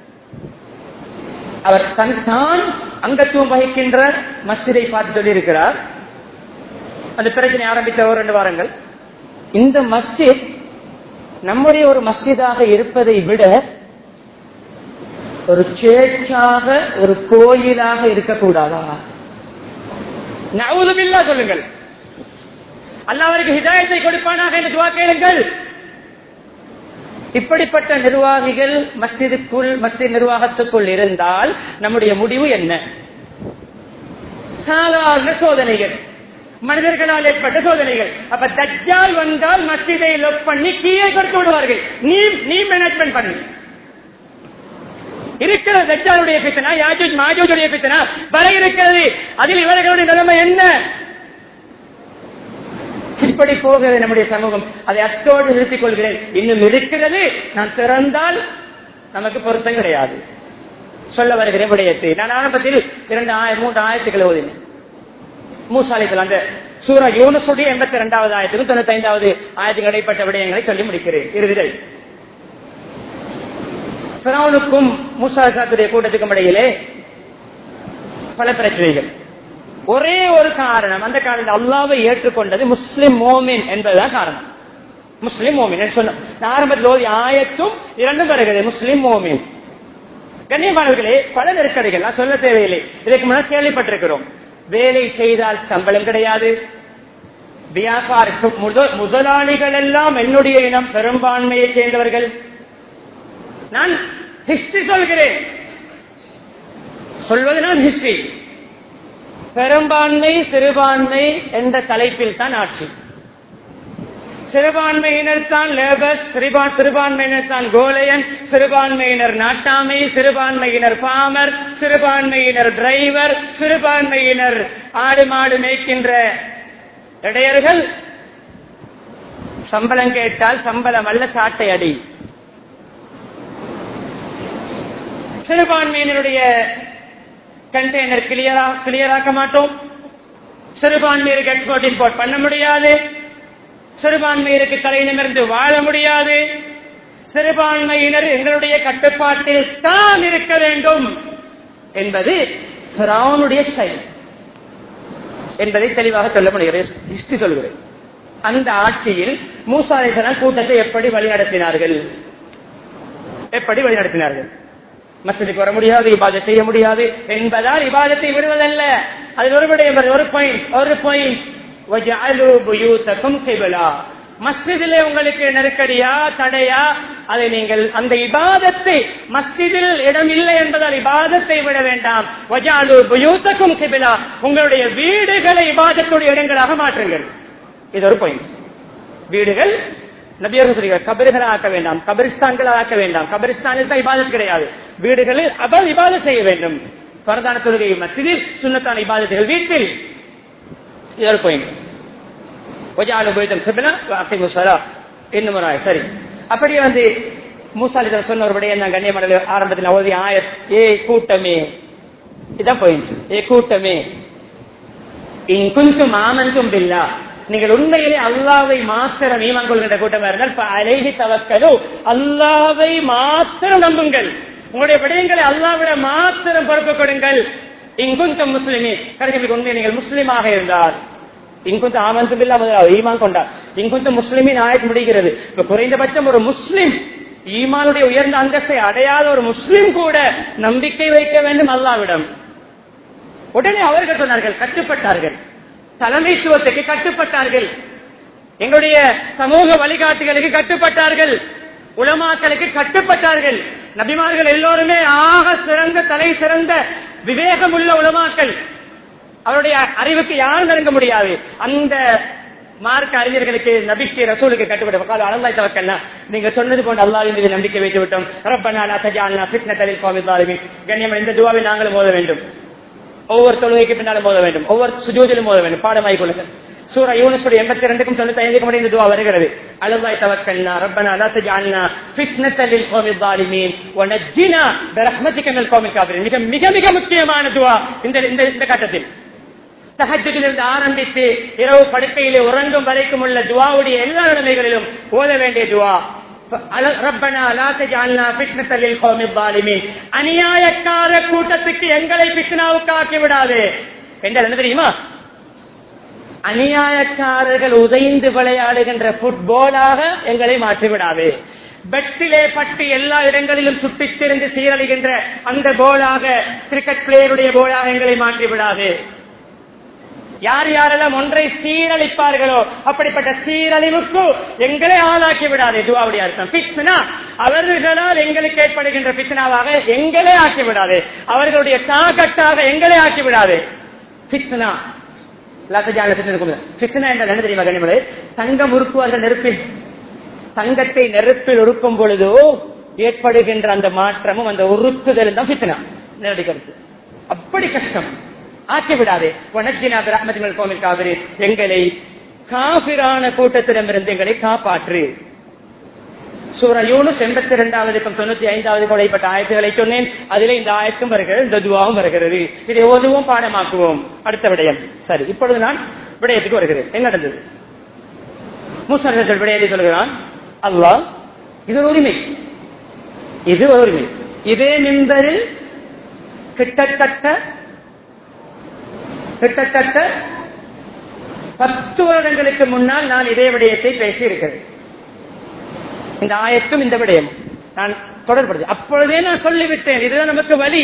அவர் தன் தான் அங்கத்துவம் வகிக்கின்ற மஸ்ஜிதை பார்த்து சொல்லியிருக்கிறார் அந்த பிரச்சனை ஆரம்பித்த ஒரு ரெண்டு வாரங்கள் இந்த மஸ்ஜித் நம்முடைய ஒரு மஸ்ஜிதாக இருப்பதை விட ஒரு சேர்ச்சாக ஒரு கோயிலாக இருக்கக்கூடாதா நவுதுபில்லா சொல்லுங்கள் அல்லாஹ் அவருக்கு ஹிதாயத்தை கொடுப்பானாக என்று துவா கேளுங்கள் இப்படிப்பட்ட நிர்வாகிகள் மஸ்ஜிதுக்குள் மஸ்ஜித் நிர்வாகத்துக்குள் இருந்தால் நம்முடைய முடிவு என்ன சாதாரண சோதனைகள் மனிதர்களால் ஏற்பட்ட சோதனைகள் அப்ப தஜ்ஜால் வந்தால் மஸ்ஜிதை லொக் பண்ணி கீழே கொடுத்து விடுவார்கள் நீ நீ மேனேஜ்மெண்ட் பண்ணு இருக்கிற தஜ்ஜாலுடைய பித்தனா யாஜூஜ் மாஜூஜுடைய பித்தனா வர இருக்கிறது அதில் இவர்களுடைய நிலைமை என்ன இப்படி போகிறது நம்முடைய சமூகம் அதை அத்தோடு நிறுத்திக் கொள்கிறேன் இன்னும் இருக்கிறது நான் திறந்தால் நமக்கு பொருத்தம் கிடையாது சொல்ல வருகிறேன் விடயத்தை நான் ஆரம்பத்தில் இரண்டு ஆயிரம் மூன்று ஆயிரத்துக்களை ஓதினேன் மூசாலிகள் அந்த சூரா யூனசுடைய எண்பத்தி இரண்டாவது ஆயிரத்துக்கும் தொண்ணூத்தி ஐந்தாவது ஆயிரத்துக்கு இடைப்பட்ட விடயங்களை சொல்லி முடிக்கிறேன் இறுதியில் பிறவனுக்கும் மூசாலிசாத்துடைய கூட்டத்துக்கும் இடையிலே பல பிரச்சனைகள் ஒரே ஒரு காரணம் அந்த காரணத்தில் அல்லாவை ஏற்றுக்கொண்டது முஸ்லிம் மோமின் என்பதுதான் காரணம் முஸ்லிம் மோமின் சொன்ன ஆரம்பத்தில் ஓதி ஆயத்தும் இரண்டும் வருகிறது முஸ்லிம் மோமின் கண்ணியமானவர்களே பல நெருக்கடிகள் நான் சொல்ல தேவையில்லை இதற்கு முன்னால் கேள்விப்பட்டிருக்கிறோம் வேலை செய்தால் சம்பளம் கிடையாது வியாபார முதலாளிகள் எல்லாம் என்னுடைய இனம் பெரும்பான்மையை சேர்ந்தவர்கள் நான் ஹிஸ்டரி சொல்கிறேன் சொல்வது நான் ஹிஸ்டரி பெரும்பான்மை சிறுபான்மை என்ற தலைப்பில் தான் ஆட்சி சிறுபான்மையினர் தான் லேபர் சிறுபான்மையினர் தான் கோலையன் சிறுபான்மையினர் நாட்டாமை சிறுபான்மையினர் பாமர் சிறுபான்மையினர் டிரைவர் சிறுபான்மையினர் ஆடு மாடு மேய்க்கின்ற இடையர்கள் சம்பளம் கேட்டால் சம்பளம் அல்ல சாட்டை அடி சிறுபான்மையினருடைய கண்டெய்னர் கிளியரா கிளியராக்க மாட்டோம் சிறுபான்மையருக்கு எக்ஸ்போர்ட் இம்போர்ட் பண்ண முடியாது சிறுபான்மையினருக்கு தலையிடமிருந்து வாழ முடியாது சிறுபான்மையினர் எங்களுடைய கட்டுப்பாட்டில் தான் இருக்க வேண்டும் என்பது ராவனுடைய செயல் என்பதை தெளிவாக சொல்ல முடிகிறது ஹிஸ்டரி சொல்கிறேன் அந்த ஆட்சியில் மூசாலேசனால் கூட்டத்தை எப்படி வழிநடத்தினார்கள் எப்படி வழிநடத்தினார்கள் மசதிக்கு வர முடியாது இபாதை செய்ய முடியாது என்பதால் இபாதத்தை விடுவதல்ல அது ஒரு விடயம் ஒரு பாயிண்ட் ஒரு பாயிண்ட் மஸ்ஜிதிலே உங்களுக்கு நெருக்கடியா தடையா அதை நீங்கள் அந்த இபாதத்தை மஸ்ஜிதில் இடம் இல்லை என்பதால் இபாதத்தை விட வேண்டாம் வஜாலு புயூத்தக்கும் கிபிலா உங்களுடைய வீடுகளை இபாதத்துடைய இடங்களாக மாற்றுங்கள் இது ஒரு பாயிண்ட் வீடுகள் நபியர்கள் சொல்கிறார் கபறுகளை ஆக்க வேண்டாம் கபரிஸ்தான்களை ஆக்க வேண்டாம் கபரிஸ்தானில் தான் இபாதத் கிடையாது வீடுகளில் அபல் இபாதத் செய்ய வேண்டும் பரதான தொழுகை மத்தியில் சுண்ணத்தான இபாதத்துகள் வீட்டில் இது ஒரு பாயிண்ட் இன்னும் சரி அப்படியே வந்து மூசாலி சொன்ன ஒரு விடையை நான் கண்ணியமடல ஆரம்பத்தில் ஓதி ஆயத் ஏ கூட்டமே இதான் பாயிண்ட் ஏ கூட்டமே இங்குந்தும் ஆமந்தும் பில்லா நீங்கள் உண்மையிலே அல்லாவை மாத்திரம் ஈமான் கொள்கின்ற கூட்டமா இருந்தால் அழகி தவக்கலு அல்லாவை மாத்திரம் நம்புங்கள் உங்களுடைய விடயங்களை அல்லாவிட மாத்திரம் பொறுப்பு கொடுங்கள் இங்குந்தும் முஸ்லிமே கடைசி உண்மை நீங்கள் முஸ்லிமாக இருந்தால் இங்குந்து ஆமந்து பில்லா முதலாவது ஈமான் கொண்டார் இங்குந்து முஸ்லிமின் ஆயத்து முடிகிறது இப்ப குறைந்தபட்சம் ஒரு முஸ்லிம் ஈமானுடைய உயர்ந்த அந்தஸ்தை அடையாத ஒரு முஸ்லிம் கூட நம்பிக்கை வைக்க வேண்டும் அல்லாவிடம் உடனே அவர்கள் சொன்னார்கள் கட்டுப்பட்டார்கள் தலைமைத்துவத்துக்கு கட்டுப்பட்டார்கள் எங்களுடைய சமூக வழிகாட்டுகளுக்கு கட்டுப்பட்டார்கள் உலமாக்களுக்கு கட்டுப்பட்டார்கள் நபிமார்கள் எல்லோருமே ஆக சிறந்த தலை சிறந்த விவேகம் உள்ள உலமாக்கள் அவருடைய அறிவுக்கு யாரும் நெருங்க முடியாது அந்த மார்க்க அறிஞர்களுக்கு நபிக்கு ரசூலுக்கு கட்டுப்பட்ட அலந்தாய் தவக்கல்னா நீங்க சொன்னது போன்ற அல்லாவின் மீது நம்பிக்கை வைத்து விட்டோம் ரப்பனா தஜாலனா ஃபிட்னத்தலில் காமிதாலுமின் கண்ணியம் இந்த துவாவை நாங்களும் மோத வேண்டும் ஒவ்வொரு தொழுகைக்கு பின்னாலும் மோத வேண்டும் ஒவ்வொரு சுஜூதிலும் மோத வேண்டும் பாடமாய் கொள்ளுங்கள் சூரா யூனுஸுடைய எண்பத்தி ரெண்டுக்கும் தொண்ணூத்தி ஐந்துக்கும் இடையே இந்த துவா வருகிறது அலுவாய் தவக்கல்னா ரப்பனா லா தஜ்அல்னா ஃபித்னத்தல் லில் கௌமில் ஸாலிமீன் வ நஜ்ஜினா பிரஹ்மதிக மினல் கௌமில் காஃபிரின் மிக மிக மிக முக்கியமான துவா இந்த இந்த இந்த கட்டத்தில் தஹஜ்ஜுதிலிருந்து ஆரம்பித்து இரவு படுக்கையிலே உறங்கும் வரைக்கும் உள்ள துவாவுடைய எல்லா நிலைமைகளிலும் ஓத வேண்டிய துவா அல- ரப்பனா லா தஜ்அல்னா ஃபித்னத்தல் லில் கௌமில் ஸாலிமீன் அநியாயக்கார கூட்டத்துக்கு எங்களை பித்னாவுக்கு ஆக்கி விடாதே என்றால் என்ன தெரியுமா அநியாயக்காரர்கள் உதைந்து விளையாடுகின்ற புட்பாலாக எங்களை மாற்றிவிடாது பெட்டிலே பட்டு எல்லா இடங்களிலும் சுட்டித் திரிந்து சீரழிகின்ற அந்த போலாக கிரிக்கெட் பிளேயருடைய போலாக எங்களை மாற்றிவிடாது யார் யாரெல்லாம் ஒன்றை சீரழிப்பார்களோ அப்படிப்பட்ட சீரழிவுக்கு எங்களை ஆளாக்கி விடாது துவாவுடைய அர்த்தம் பித்னா அவர்களால் எங்களுக்கு ஏற்படுகின்ற பித்னாவாக எங்களே ஆக்கி விடாது அவர்களுடைய தாக்கட்டாக எங்களே ஆக்கி விடாது பித்னா பித்னா என்ற என்ன தெரியுமா கனிமலை தங்கம் உருக்குவார்கள் நெருப்பில் தங்கத்தை நெருப்பில் உருக்கும் பொழுதோ ஏற்படுகின்ற அந்த மாற்றமும் அந்த உருக்குதல் தான் பித்னா நேரடி கருத்து அப்படி கஷ்டம் ஆக்கி விடாதே வனஜினா பிரஹ்மதிகள் கோவில் காவிரி எங்களை காபிரான கூட்டத்திடமிருந்து எங்களை காப்பாற்று சூர யூனுஸ் எண்பத்தி இரண்டாவதுக்கும் தொண்ணூத்தி ஐந்தாவது கொலைப்பட்ட ஆயத்துகளை சொன்னேன் அதிலே இந்த ஆயத்தும் வருகிறது இந்த துவாவும் வருகிறது இதை ஓதுவோம் பாடமாக்குவோம் அடுத்த விடயம் சரி இப்பொழுது நான் விடயத்துக்கு வருகிறேன் என்ன நடந்தது மூசர்கள் விடயத்தை சொல்கிறான் அல்லாஹ் இது ஒரு உரிமை இது ஒரு உரிமை இதே மின்பரில் கிட்டத்தட்ட கிட்டத்தட்ட பத்து வருடங்களுக்கு முன்னால் நான் இதே விடயத்தை பேசி இருக்கிறேன் இந்த ஆயத்தும் இந்த விடயம் நான் தொடர்படுது அப்பொழுதே நான் சொல்லிவிட்டேன் இதுதான் நமக்கு வழி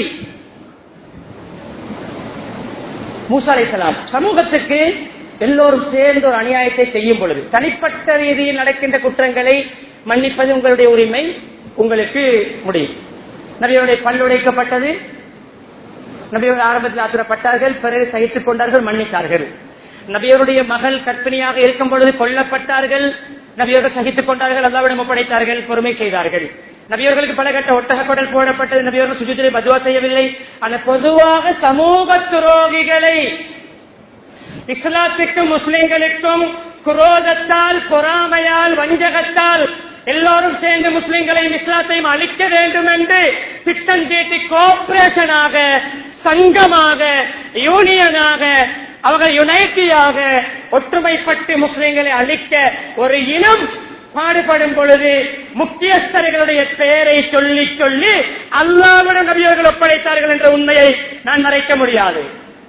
மூசா அலைஹிஸ்ஸலாம் சமூகத்துக்கு எல்லோரும் சேர்ந்து ஒரு அநியாயத்தை செய்யும் பொழுது தனிப்பட்ட ரீதியில் நடக்கின்ற குற்றங்களை மன்னிப்பது உங்களுடைய உரிமை உங்களுக்கு முடியும் நபியுடைய பல் உடைக்கப்பட்டது நபியோட ஆரம்பத்தில் ஆத்திரப்பட்டார்கள் பிறகு சகித்துக் கொண்டார்கள் மன்னித்தார்கள் நபியருடைய மகள் கற்பிணியாக இருக்கும் பொழுது கொல்லப்பட்டார்கள் நபியோடு சகித்துக் கொண்டார்கள் அல்லாவிடம் ஒப்படைத்தார்கள் பொறுமை செய்தார்கள் நபியர்களுக்கு பல கட்ட ஒட்டக குடல் போடப்பட்டது நபியர்கள் சுஜித்திரை பதுவா செய்யவில்லை ஆனால் பொதுவாக சமூக துரோகிகளை இஸ்லாத்துக்கும் முஸ்லிம்களுக்கும் குரோதத்தால் பொறாமையால் வஞ்சகத்தால் எல்லோரும் சேர்ந்து முஸ்லிம்களையும் இஸ்லாத்தையும் அழிக்க வேண்டும் என்று திட்டம் தீட்டி கோஆபரேஷனாக சங்கமாக யூனியனாக அவர்கள் யுனைட்டியாக ஒற்றுமைப்பட்டு முஸ்லிம்களை அழிக்க ஒரு இனம் பாடுபடும் பொழுது முக்கியஸ்தர்களுடைய பெயரை சொல்லி சொல்லி அல்லாவிடம் நபியர்கள் ஒப்படைத்தார்கள் என்ற உண்மையை நான் மறைக்க முடியாது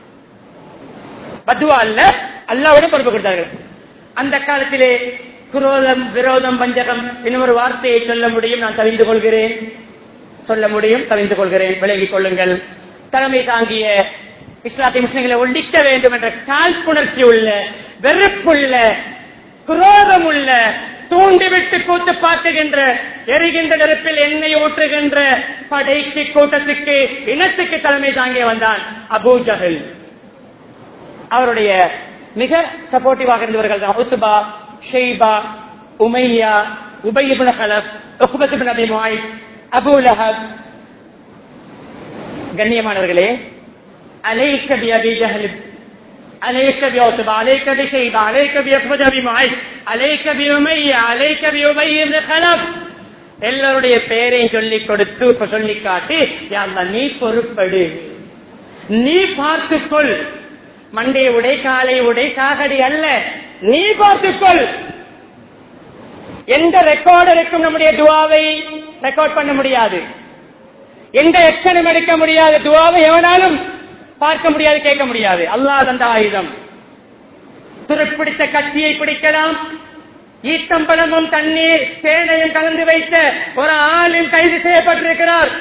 பத்துவா அல்ல அல்லாவிடம் பொறுப்பு கொடுத்தார்கள் அந்த காலத்திலே குரோதம் விரோதம் வஞ்சகம் இன்னும் ஒரு வார்த்தையை சொல்ல முடியும் நான் தவிந்து கொள்கிறேன் சொல்ல முடியும் தவிந்து கொள்கிறேன் விலகிக் கொள்ளுங்கள் தலைமை தாங்கிய இஸ்லாத்தை முஸ்லிம்களை ஒழிக்க வேண்டும் என்ற காழ்ப்புணர்ச்சி உள்ள வெறுப்புள்ள குரோதம் உள்ள தூண்டிவிட்டு கூத்து பார்க்குகின்ற எரிகின்ற நெருப்பில் எண்ணெய் ஊற்றுகின்ற படைக்கு கூட்டத்துக்கு இனத்துக்கு தலைமை தாங்கிய வந்தான் அபூ ஜஹல் அவருடைய மிக சப்போர்ட்டிவாக இருந்தவர்கள் தான் உசுபா ஷெய்பா உமையா உபயிபுல் ஹலப் உக்பத் நபி முஹாய் அபூ லஹப் கண்ணியமானவர்களே அலைக்க பி அபி ஜஹல் அலைக்க பி உத்பா அலைக்க பி ஷெய்பா அலைக்க பி உக்பத் நபி முஹாய் அலைக்க பி உமையா அலைக்க பி உபய் இப்னு ஹலப் எல்லாருடைய பெயரையும் சொல்லி கொடுத்து இப்ப சொல்லி காட்டி யா அல்லாஹ், நீ பொறுப்படு நீ பார்த்துக்கொள் மண்டை உடை காலை உடை காகடி அல்ல நீ பார்த்துக்கொள் எந்த ரெக்கார்டருக்கும் நம்முடைய துவாவை ரெக்கார்ட் பண்ண முடியாது எந்த எக்ஷனும் எடுக்க முடியாது துவாவை எவனாலும் பார்க்க முடியாது கேட்க முடியாது அல்லாஹ் தந்த ஆயுதம் துருப்பிடித்த கத்தியை பிடிக்கலாம் ஈத்தம்பழமும் தண்ணீர் தேனையும் கலந்து வைத்த ஒரு ஆளும் கைது செய்யப்பட்டிருக்கிறார்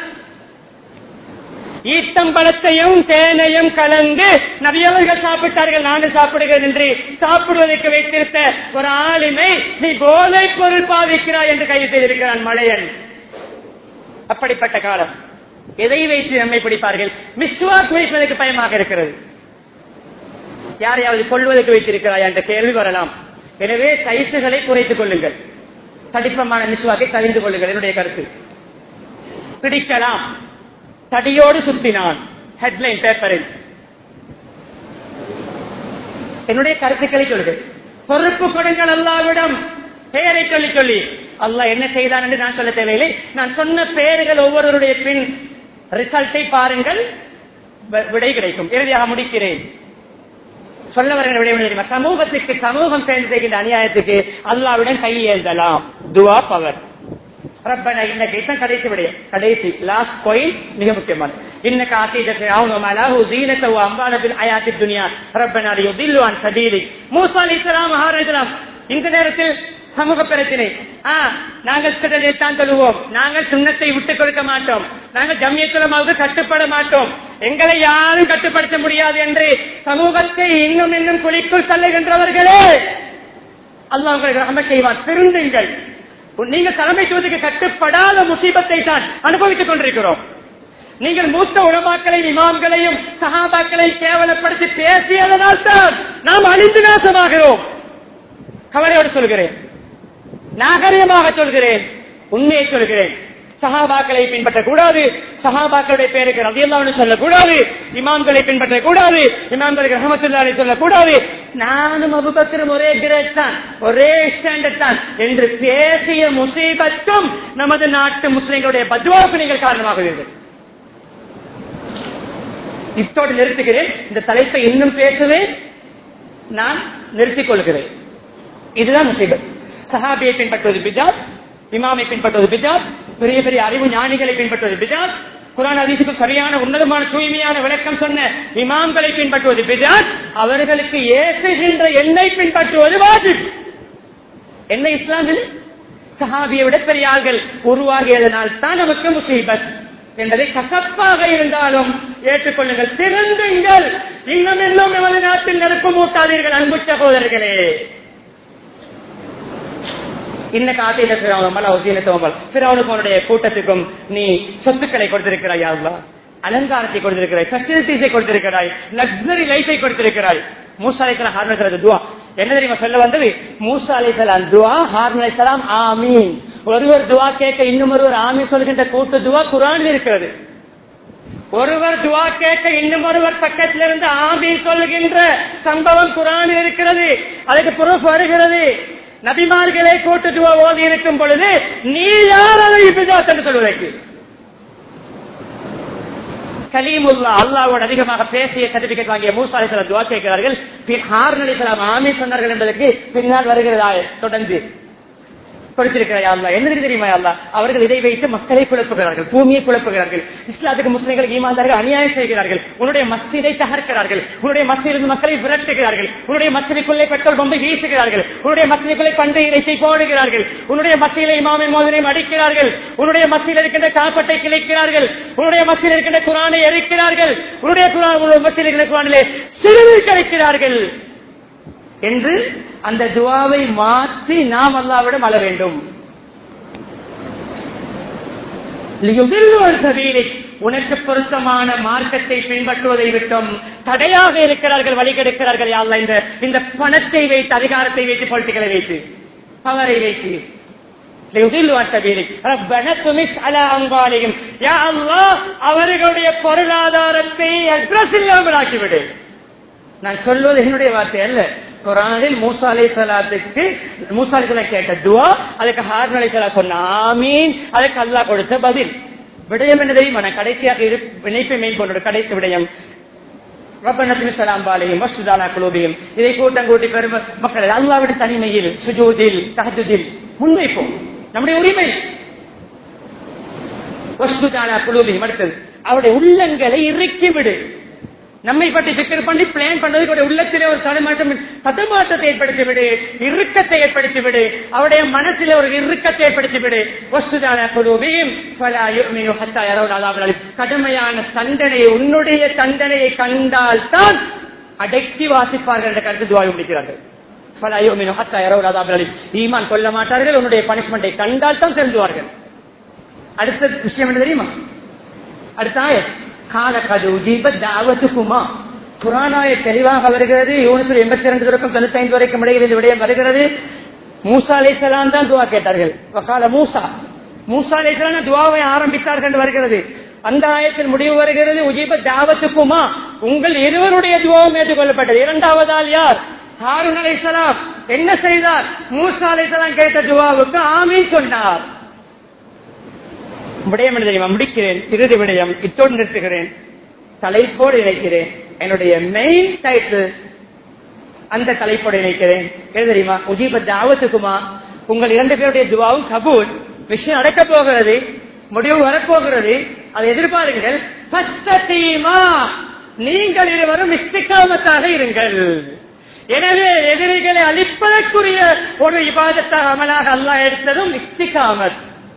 ஈத்தம்பழத்தையும் தேனையும் கலந்து நபியவர்கள் சாப்பிட்டார்கள் நானும் சாப்பிடுகிறேன் என்று சாப்பிடுவதற்கு வைத்திருந்த ஒரு ஆளுமை நீ போதை பொருள் பாவிக்கிறாய் என்று கைது செய்திருக்கிறான் மலையன் அப்படிப்பட்ட காலம் எதை வைத்து நம்மை பிடிப்பார்கள் மிஸ்வாக் வைப்பதற்கு பயமாக இருக்கிறது யாரையாவது கொள்வதற்கு வைத்திருக்கிறாயா என்ற கேள்வி வரலாம் எனவே சைஸுகளை குறைத்துக் கொள்ளுங்கள் தடிப்பமான மிஸ்வாக்கை கவிந்து கொள்ளுங்கள் என்னுடைய கருத்து பிடிக்கலாம் தடியோடு சுத்தினான் ஹெட்லைன் பேப்பரில் என்னுடைய கருத்துக்களை சொல்கிறேன் பொறுப்பு கொடுங்கள் அல்லாவிடம் பெயரை சொல்லி சொல்லி அல்லாஹ் என்ன செய்தான் என்று நான் சொல்ல தேவையில்லை நான் சொன்ன பெயர்கள் ஒவ்வொருவருடைய பின் ரிசல்ட்டை பாருங்கள் வ- விடை கிடைக்கும் இறுதியாக முடிக்கிறேன் சொல்ல வருகிற விடை என்ன தெரியுமா சமூகத்துக்கு சமூகம் சேர்ந்து செய்கின்ற அநியாயத்துக்கு அல்லாவிடம் கையேந்தலாம் துவா பவர் ரப்பனா இன்னக்கு இதான் கடைசி விடயம் கடைசி லாஸ்ட் பாயிண்ட் மிக முக்கியமான இன்னக்கு ஆசீதத்தை அவங்க மலாஹு ஜீனத்தை அம்பானபில் அயாத்தி துனியா ரப்பனா யுதில்லு அன் சபீலி மூசா அலைஹிஸ்ஸலாம் மகாராஜலாம் இந்த நேரத்தில் சமூக பிரச்சனை ஆ, நாங்கள் சிறதை தான் தொழுவோம் நாங்கள் சுண்ணத்தை விட்டுக் கொடுக்க மாட்டோம் நாங்கள் ஜம்யத்துலமாவுக்கு கட்டுப்பட மாட்டோம் எங்களை யாரும் கட்டுப்படுத்த முடியாது என்று சமூகத்தை இன்னும் இன்னும் குழிக்குள் தள்ளுகின்றவர்களே அல்லாஹ் உங்களுக்கு ரஹமத் செய்வார் திருந்துங்கள் நீங்கள் தலைமைத்துவத்துக்கு கட்டுப்படாத முசீபத்தை தான் அனுபவித்துக் கொண்டிருக்கிறோம் நீங்கள் மூத்த உலமாக்களை இமாம்களையும் சகாபாக்களையும் கேவலப்படுத்தி பேசியதனால் தான் நாம் அழிந்து நாசமாகிறோம் கவலையோடு சொல்கிறேன் நாகரிகமாக சொல்கிறேன் உண்மையை சொல்கிறேன் சஹாபாக்களை பின்பற்றக்கூடாது சஹாபாக்களுடைய பேருக்கு ரதியல்லான்னு சொல்லக்கூடாது இமாம்களை பின்பற்றக்கூடாது இமாம்களுக்கு ரஹமத்துல்லாவை சொல்லக்கூடாது நானும் அபுபக்கரும் ஒரே கிரேட் தான் ஒரே ஸ்டாண்டர்ட் தான் என்று பேசிய முசீபத்தும் நமது நாட்டு முஸ்லிம்களுடைய பத்வாவுக்கு நீங்கள் காரணமாகுவீர்கள் இத்தோடு நிறுத்துகிறேன் இந்த தலைப்பை இன்னும் பேசுவேன் நான் நிறுத்திக் கொள்கிறேன் இதுதான் முசீபத் சஹாபியை பின்பற்றுவது பிஜாத் இமாமை பின்பற்றுவது பிஜாத் பெரிய பெரிய அறிவு ஞானிகளை பின்பற்றுவது பிஜாத் குரான் அதிசுக்கு சரியான உன்னதமான தூய்மையான விளக்கம் சொன்ன இமாம்களை பின்பற்றுவது பிஜாத் அவர்களுக்கு ஏசுகின்ற எண்ணை பின்பற்றுவது வாஜிப் என்ன இஸ்லாமில் சஹாபியை விட பெரிய ஆள்கள் உருவாகியதனால் தான் நமக்கு முசீபத் என்பதை கசப்பாக இருந்தாலும் ஏற்றுக்கொள்ளுங்கள் திருந்துங்கள் இன்னும் இன்னும் நமது நாட்டில் நெருப்பு மூட்டாதீர்கள் அன்பு சகோதரர்களே இன்னைக்கு ஆசையில சிறவனமல் அவசீனத்தவமல் சிறவனுக்கு கூட்டத்துக்கும் நீ சொத்துக்களை கொடுத்திருக்கிறாய் அல்லா அலங்காரத்தை கொடுத்திருக்கிறாய் ஃபெசிலிட்டிஸை கொடுத்திருக்கிறாய் லக்ஸரி லைஃபை கொடுத்திருக்கிறாய் மூசா அலைசலாம் ஹார்மலைசலாம் துவா என்ன தெரியுமா சொல்ல வந்தது மூசா அலைசலாம் துவா ஹார்மலைசலாம் ஆமீன் ஒருவர் துவா கேட்க இன்னும் ஒருவர் ஆமீன் சொல்கின்ற கூட்டு துவா குரானில் இருக்கிறது ஒருவர் துவா கேட்க இன்னும் ஒருவர் பக்கத்தில் இருந்து ஆமீன் சொல்லுகின்ற சம்பவம் குரானில் இருக்கிறது அதுக்கு ப்ரூஃப் வருகிறது நபிமார்களே கூட்டு துவா ஓதி இருக்கும் பொழுது நீ யார் அதை பிதாத் என்று சொல்வதற்கு கலீமுல்லா அல்லாவோடு அதிகமாக பேசிய சர்டிபிகேட் வாங்கிய மூசா அலிசலாம் துவா கேட்கிறார்கள் ஹார்ன் அலிசலாம் ஆமீன் சொன்னார்கள் என்பதற்கு பின்னால் வருகிறதா தொடர்ந்து கொடுத்திருக்கிறாய் அல்லா என்ன தெரியுமா அல்லா அவர்கள் இதை வைத்து மக்களை குழப்புகிறார்கள் பூமியை குழப்புகிறார்கள் இஸ்லாத்துக்கு முஸ்லிம்கள் ஈமாந்தார்கள் அநியாயம் செய்கிறார்கள் உன்னுடைய மஸ்ஜிதை தகர்க்கிறார்கள் உன்னுடைய மஸ்ஜிலிருந்து மக்களை விரட்டுகிறார்கள் உன்னுடைய மஸ்ஜிதுக்குள்ளே பெட்ரோல் பம்பு வீசுகிறார்கள் உன்னுடைய மஸ்ஜிதுக்குள்ளே பண்டை இறைச்சை போடுகிறார்கள் உன்னுடைய மத்தியில இமாமை மோதனையும் அடிக்கிறார்கள் உன்னுடைய மத்தியில் இருக்கின்ற காப்பட்டை கிளைக்கிறார்கள் உன்னுடைய மத்தியில் இருக்கின்ற குரானை எரிக்கிறார்கள் உன்னுடைய குரான் மத்தியில் இருக்கின்ற குரானிலே சிறுநீர் கழிக்கிறார்கள் என்று அந்த துவாவை மாற்றி நாம் அல்லாவிடம் அழ வேண்டும் லியுதில்லுவல் சபீலிக். உனக்கு பொருத்தமான மார்க்கத்தை பின்பற்றுவதை விட்டும் தடையாக இருக்கிறார்கள் வழி கெடுக்கிறார்கள் யா அல்லாஹ் இந்த இந்த பணத்தை வைத்து அதிகாரத்தை வைத்து பொலிட்டிக்கலை வைத்து பவரை வைத்து லியுதில்லுவல் சபீலிக். ரப்பனா துமிஸ் அலா அம்வாலிஹிம். யா அல்லாஹ் அவர்களுடைய பொருளாதாரத்தை அட்ரஸ் இல்லாமல் ஆக்கிவிடு நான் சொல்வது என்னுடைய வார்த்தை அல்ல குரானில் மூசா அலை சலாத்துக்கு மூசா அலை சலா கேட்ட துவா அதுக்கு ஹார்ன் அலை சலா சொன்ன ஆமீன் அதுக்கு அல்லாஹ் கொடுத்த பதில் விடயம் என்ன தெரியுமா நான் கடைசியாக இரு- இணைப்பை மேற்கொண்டு கடைசி விடயம் ரப்பனத்தின் சலாம் பாலையும் வசுதானா குலூபியும் இதை கூட்டம் கூட்டி பெரும் மக்கள் அல்லாவிட தனிமையில் சுஜூதில் தஹஜுதில் முன்வைப்போம் நம்முடைய உரிமை வஸ்துதானா குலூபியும் அடுத்தது அவருடைய உள்ளங்களை இறுக்கி விடு நம்மை பற்றி சிக்கர் பண்ணி பிளான் பண்ணதுக்கு அவருடைய உள்ளத்திலே ஒரு தடுமாற்றம் தடுமாற்றத்தை ஏற்படுத்தி விடு இறுக்கத்தை ஏற்படுத்தி விடு அவருடைய மனசிலே ஒரு இறுக்கத்தை ஏற்படுத்தி விடு வஸ்துதான குழுவையும் கடுமையான தண்டனை உன்னுடைய தண்டனையை கண்டால் தான் அடக்கி வாசிப்பார்கள் என்ற கருத்து துவாய் முடிக்கிறார்கள் பல அயோமினோ ஹத்தா இரவு அதாவது ஈமான் கொல்ல மாட்டார்கள் உன்னுடைய பனிஷ்மெண்டை கண்டால் தான் தெரிஞ்சுவார்கள் அடுத்த விஷயம் என்ன தெரியுமா அடுத்த ஆயத் கால கது உஜீப தாவத்துக்குமா புராணாய தெளிவாக வருகிறது யூனிசர் எண்பத்தி இரண்டு தொடக்கம் தொண்ணூத்தி ஐந்து வரைக்கும் இடையில் இந்த விடயம் வருகிறது மூசா அலைசலாம் தான் துவா கேட்டார்கள் வக்கால மூசா மூசா அலைசலாம் துவாவை ஆரம்பித்தார்கள் என்று வருகிறது அந்த ஆயத்தில் முடிவு வருகிறது உஜீப தாவத்துக்குமா உங்கள் இருவருடைய துவாவும் ஏற்றுக்கொள்ளப்பட்டது இரண்டாவதால் யார் ஹாரூன் அலைஹிஸ்ஸலாம் என்ன செய்தார் மூசா அலைஹிஸ்ஸலாம் கேட்ட துவாவுக்கு ஆமீன் சொன்னார் விடயம் என்ன தெரியுமா முடிக்கிறேன் இறுதி விடயம் இத்தோடு நிறுத்துகிறேன் தலைப்போடு இணைக்கிறேன் என்னுடைய மெயின் டைட்டில் அந்த தலைப்போடு இணைக்கிறேன் என்ன தெரியுமா உஜீப தாவத்துக்குமா உங்கள் இரண்டு பேருடைய துவாவும் கபூல் விஷயம் நடக்க போகிறது முடிவு வரப்போகிறது அதை எதிர்பாருங்கள் பஸ்தீமா நீங்கள் இருவரும் இஸ்திகாமத்தாக இருங்கள் எனவே எதிரிகளை அழிப்பதற்குரிய ஒரு இபாதத்தாக அமலாக அல்லாஹ் எடுத்ததும் இஸ்திகாமத்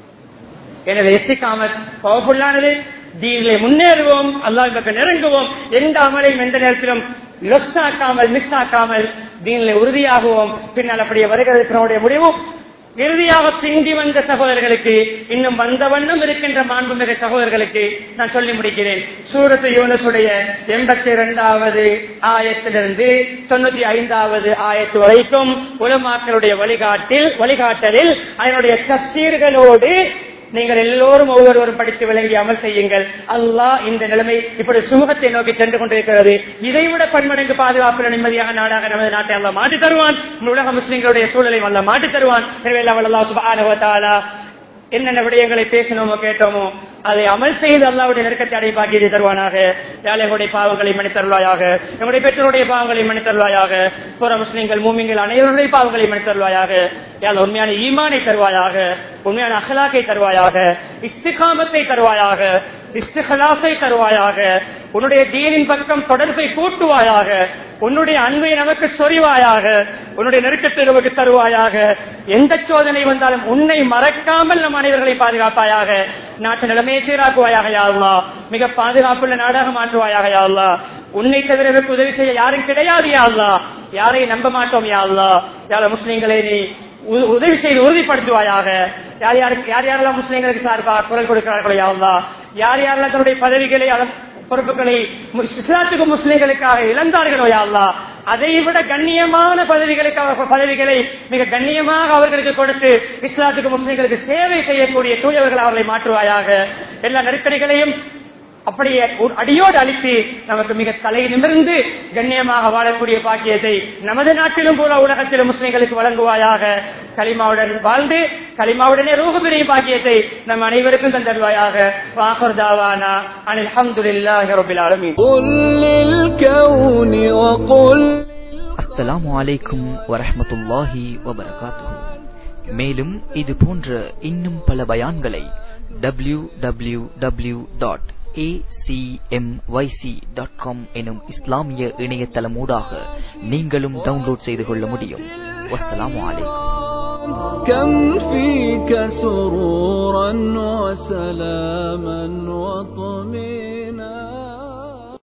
எனவே எத்திக்காமத் பவர்ஃபுல்லானது தீனிலே முன்னேறுவோம் அல்லாஹ் பக்கம் நெருங்குவோம் எந்த அமலையும் எந்த நேரத்திலும் லொஸ் ஆக்காமல் மிஸ் ஆக்காமல் தீனிலே உறுதியாகுவோம் பின்னால் அப்படியே வருகிறதுடைய முடிவும் இறுதியாக பிந்தி வந்த சகோதரர்களுக்கு இன்னும் வந்த வண்ணம் இருக்கின்ற மாண்புமிகு சகோதரர்களுக்கு நான் சொல்லி முடிக்கிறேன் சூரத்து யூனஸுடைய எண்பத்தி இரண்டாவது ஆயத்திலிருந்து தொண்ணூத்தி ஐந்தாவது ஆயத்து வரைக்கும் உலமாக்களுடைய வழிகாட்டில் வழிகாட்டலில் அதனுடைய தஸ்தீர்களோடு நீங்கள் எல்லோரும் ஒவ்வொருவரும் படித்து விளங்கி அமல் செய்யுங்கள் அல்லாஹ் இந்த நிலைமை இப்படி சுமூகத்தை நோக்கி சென்று கொண்டிருக்கிறது இதைவிட பன்மடங்கு பாதுகாப்பு நிம்மதியாக நாடாக நமது நாட்டை அல்ல மாற்றி தருவான் உலக முஸ்லிம்களுடைய சூழலை அல்ல மாற்றி தருவான் எனவே அல்லா சுபானுவத்தாலா என்னென்ன விடயங்களை பேசினோமோ கேட்டோமோ அதை அமல் செய்து அல்லாவுடைய நெருக்கத்தை அடைப்பாக்கியதை தருவானாக ஏழைகளுடைய பாவங்களை மன்னித்தருவாயாக நம்முடைய பெற்றோருடைய பாவங்களை மன்னித்தருவாயாக புற முஸ்லிம்கள் மூமிங்கள் அனைவருடைய பாவங்களை மன்னித்தருவாயாக யாழ் உண்மையான ஈமானை தருவாயாக உண்மையான அகலாக்கை தருவாயாக இஸ்திகாமத்தை தருவாயாக இஸ்திகலாசை தருவாயாக உன்னுடைய தீனின் பக்கம் தொடர்பை கூட்டுவாயாக உன்னுடைய அன்பை நமக்கு சொறிவாயாக உன்னுடைய நெருக்கத்தை நமக்கு தருவாயாக எந்த சோதனை வந்தாலும் உன்னை மறக்காமல் நம் அனைவர்களை பாதுகாப்பாயாக நாட்டு நிலைமையை சீராக்குவாயாக யாருலா மிக பாதுகாப்புள்ள நாடாக மாற்றுவாயாக யாருலா உன்னை தவிர எனக்கு உதவி செய்ய யாரும் கிடையாது யாருலா யாரையும் நம்ப மாட்டோம் யாருலா யார முஸ்லீம்களை நீ உ- உதவி செய்து உறுதிப்படுத்துவாயாக யார் யாருக்கு யார் யாரெல்லாம் முஸ்லீம்களுக்கு சார்பாக குரல் கொடுக்கிறார்களோ யாருலா யார் யாரெல்லாம் தன்னுடைய பதவிகளை அதன் பொறுப்புகளை மு- இஸ்லாத்துக்கு முஸ்லிம்களுக்காக இழந்தார்களோ யாழ்லா அதை விட கண்ணியமான பதவிகளுக்காக பதவிகளை மிக கண்ணியமாக அவர்களுக்கு கொடுத்து இஸ்லாத்துக்கு முஸ்லிம்களுக்கு சேவை செய்யக்கூடிய தூயவர்கள் அவர்களை மாற்றுவாயாக எல்லா நெருக்கடிகளையும் அப்படியே ஒரு அடியோடு அழித்து நமக்கு மிக தலை நிமிர்ந்து கண்ணியமாக வாழக்கூடிய பாக்கியத்தை நமது நாட்டிலும் போல உலகத்திலும் முஸ்லிம்களுக்கு வழங்குவாயாக களிமாவுடன் வாழ்ந்து களிமாவுடனே ரூபபிரியும் பாக்கியத்தை நம் அனைவருக்கும் தந்தருவாயாக வாகர் தாவானா அனில் அஹமதுல்லாஹி ரபில் ஆலமீன் قل للكون وقل அஸ்ஸலாமு அலைக்கும் வரஹ்மத்துல்லாஹி வபரகாத்துஹு மேலும் இது போன்ற இன்னும் பல பயான்களை W W W dot dot com எனும் இஸ்லாமிய இணையதளமூடாக நீங்களும் டவுன்லோட் செய்து கொள்ள முடியும் வஸ்ஸலாமு அலைக்கும் كم فيك سرورا وسلاما وطمئنا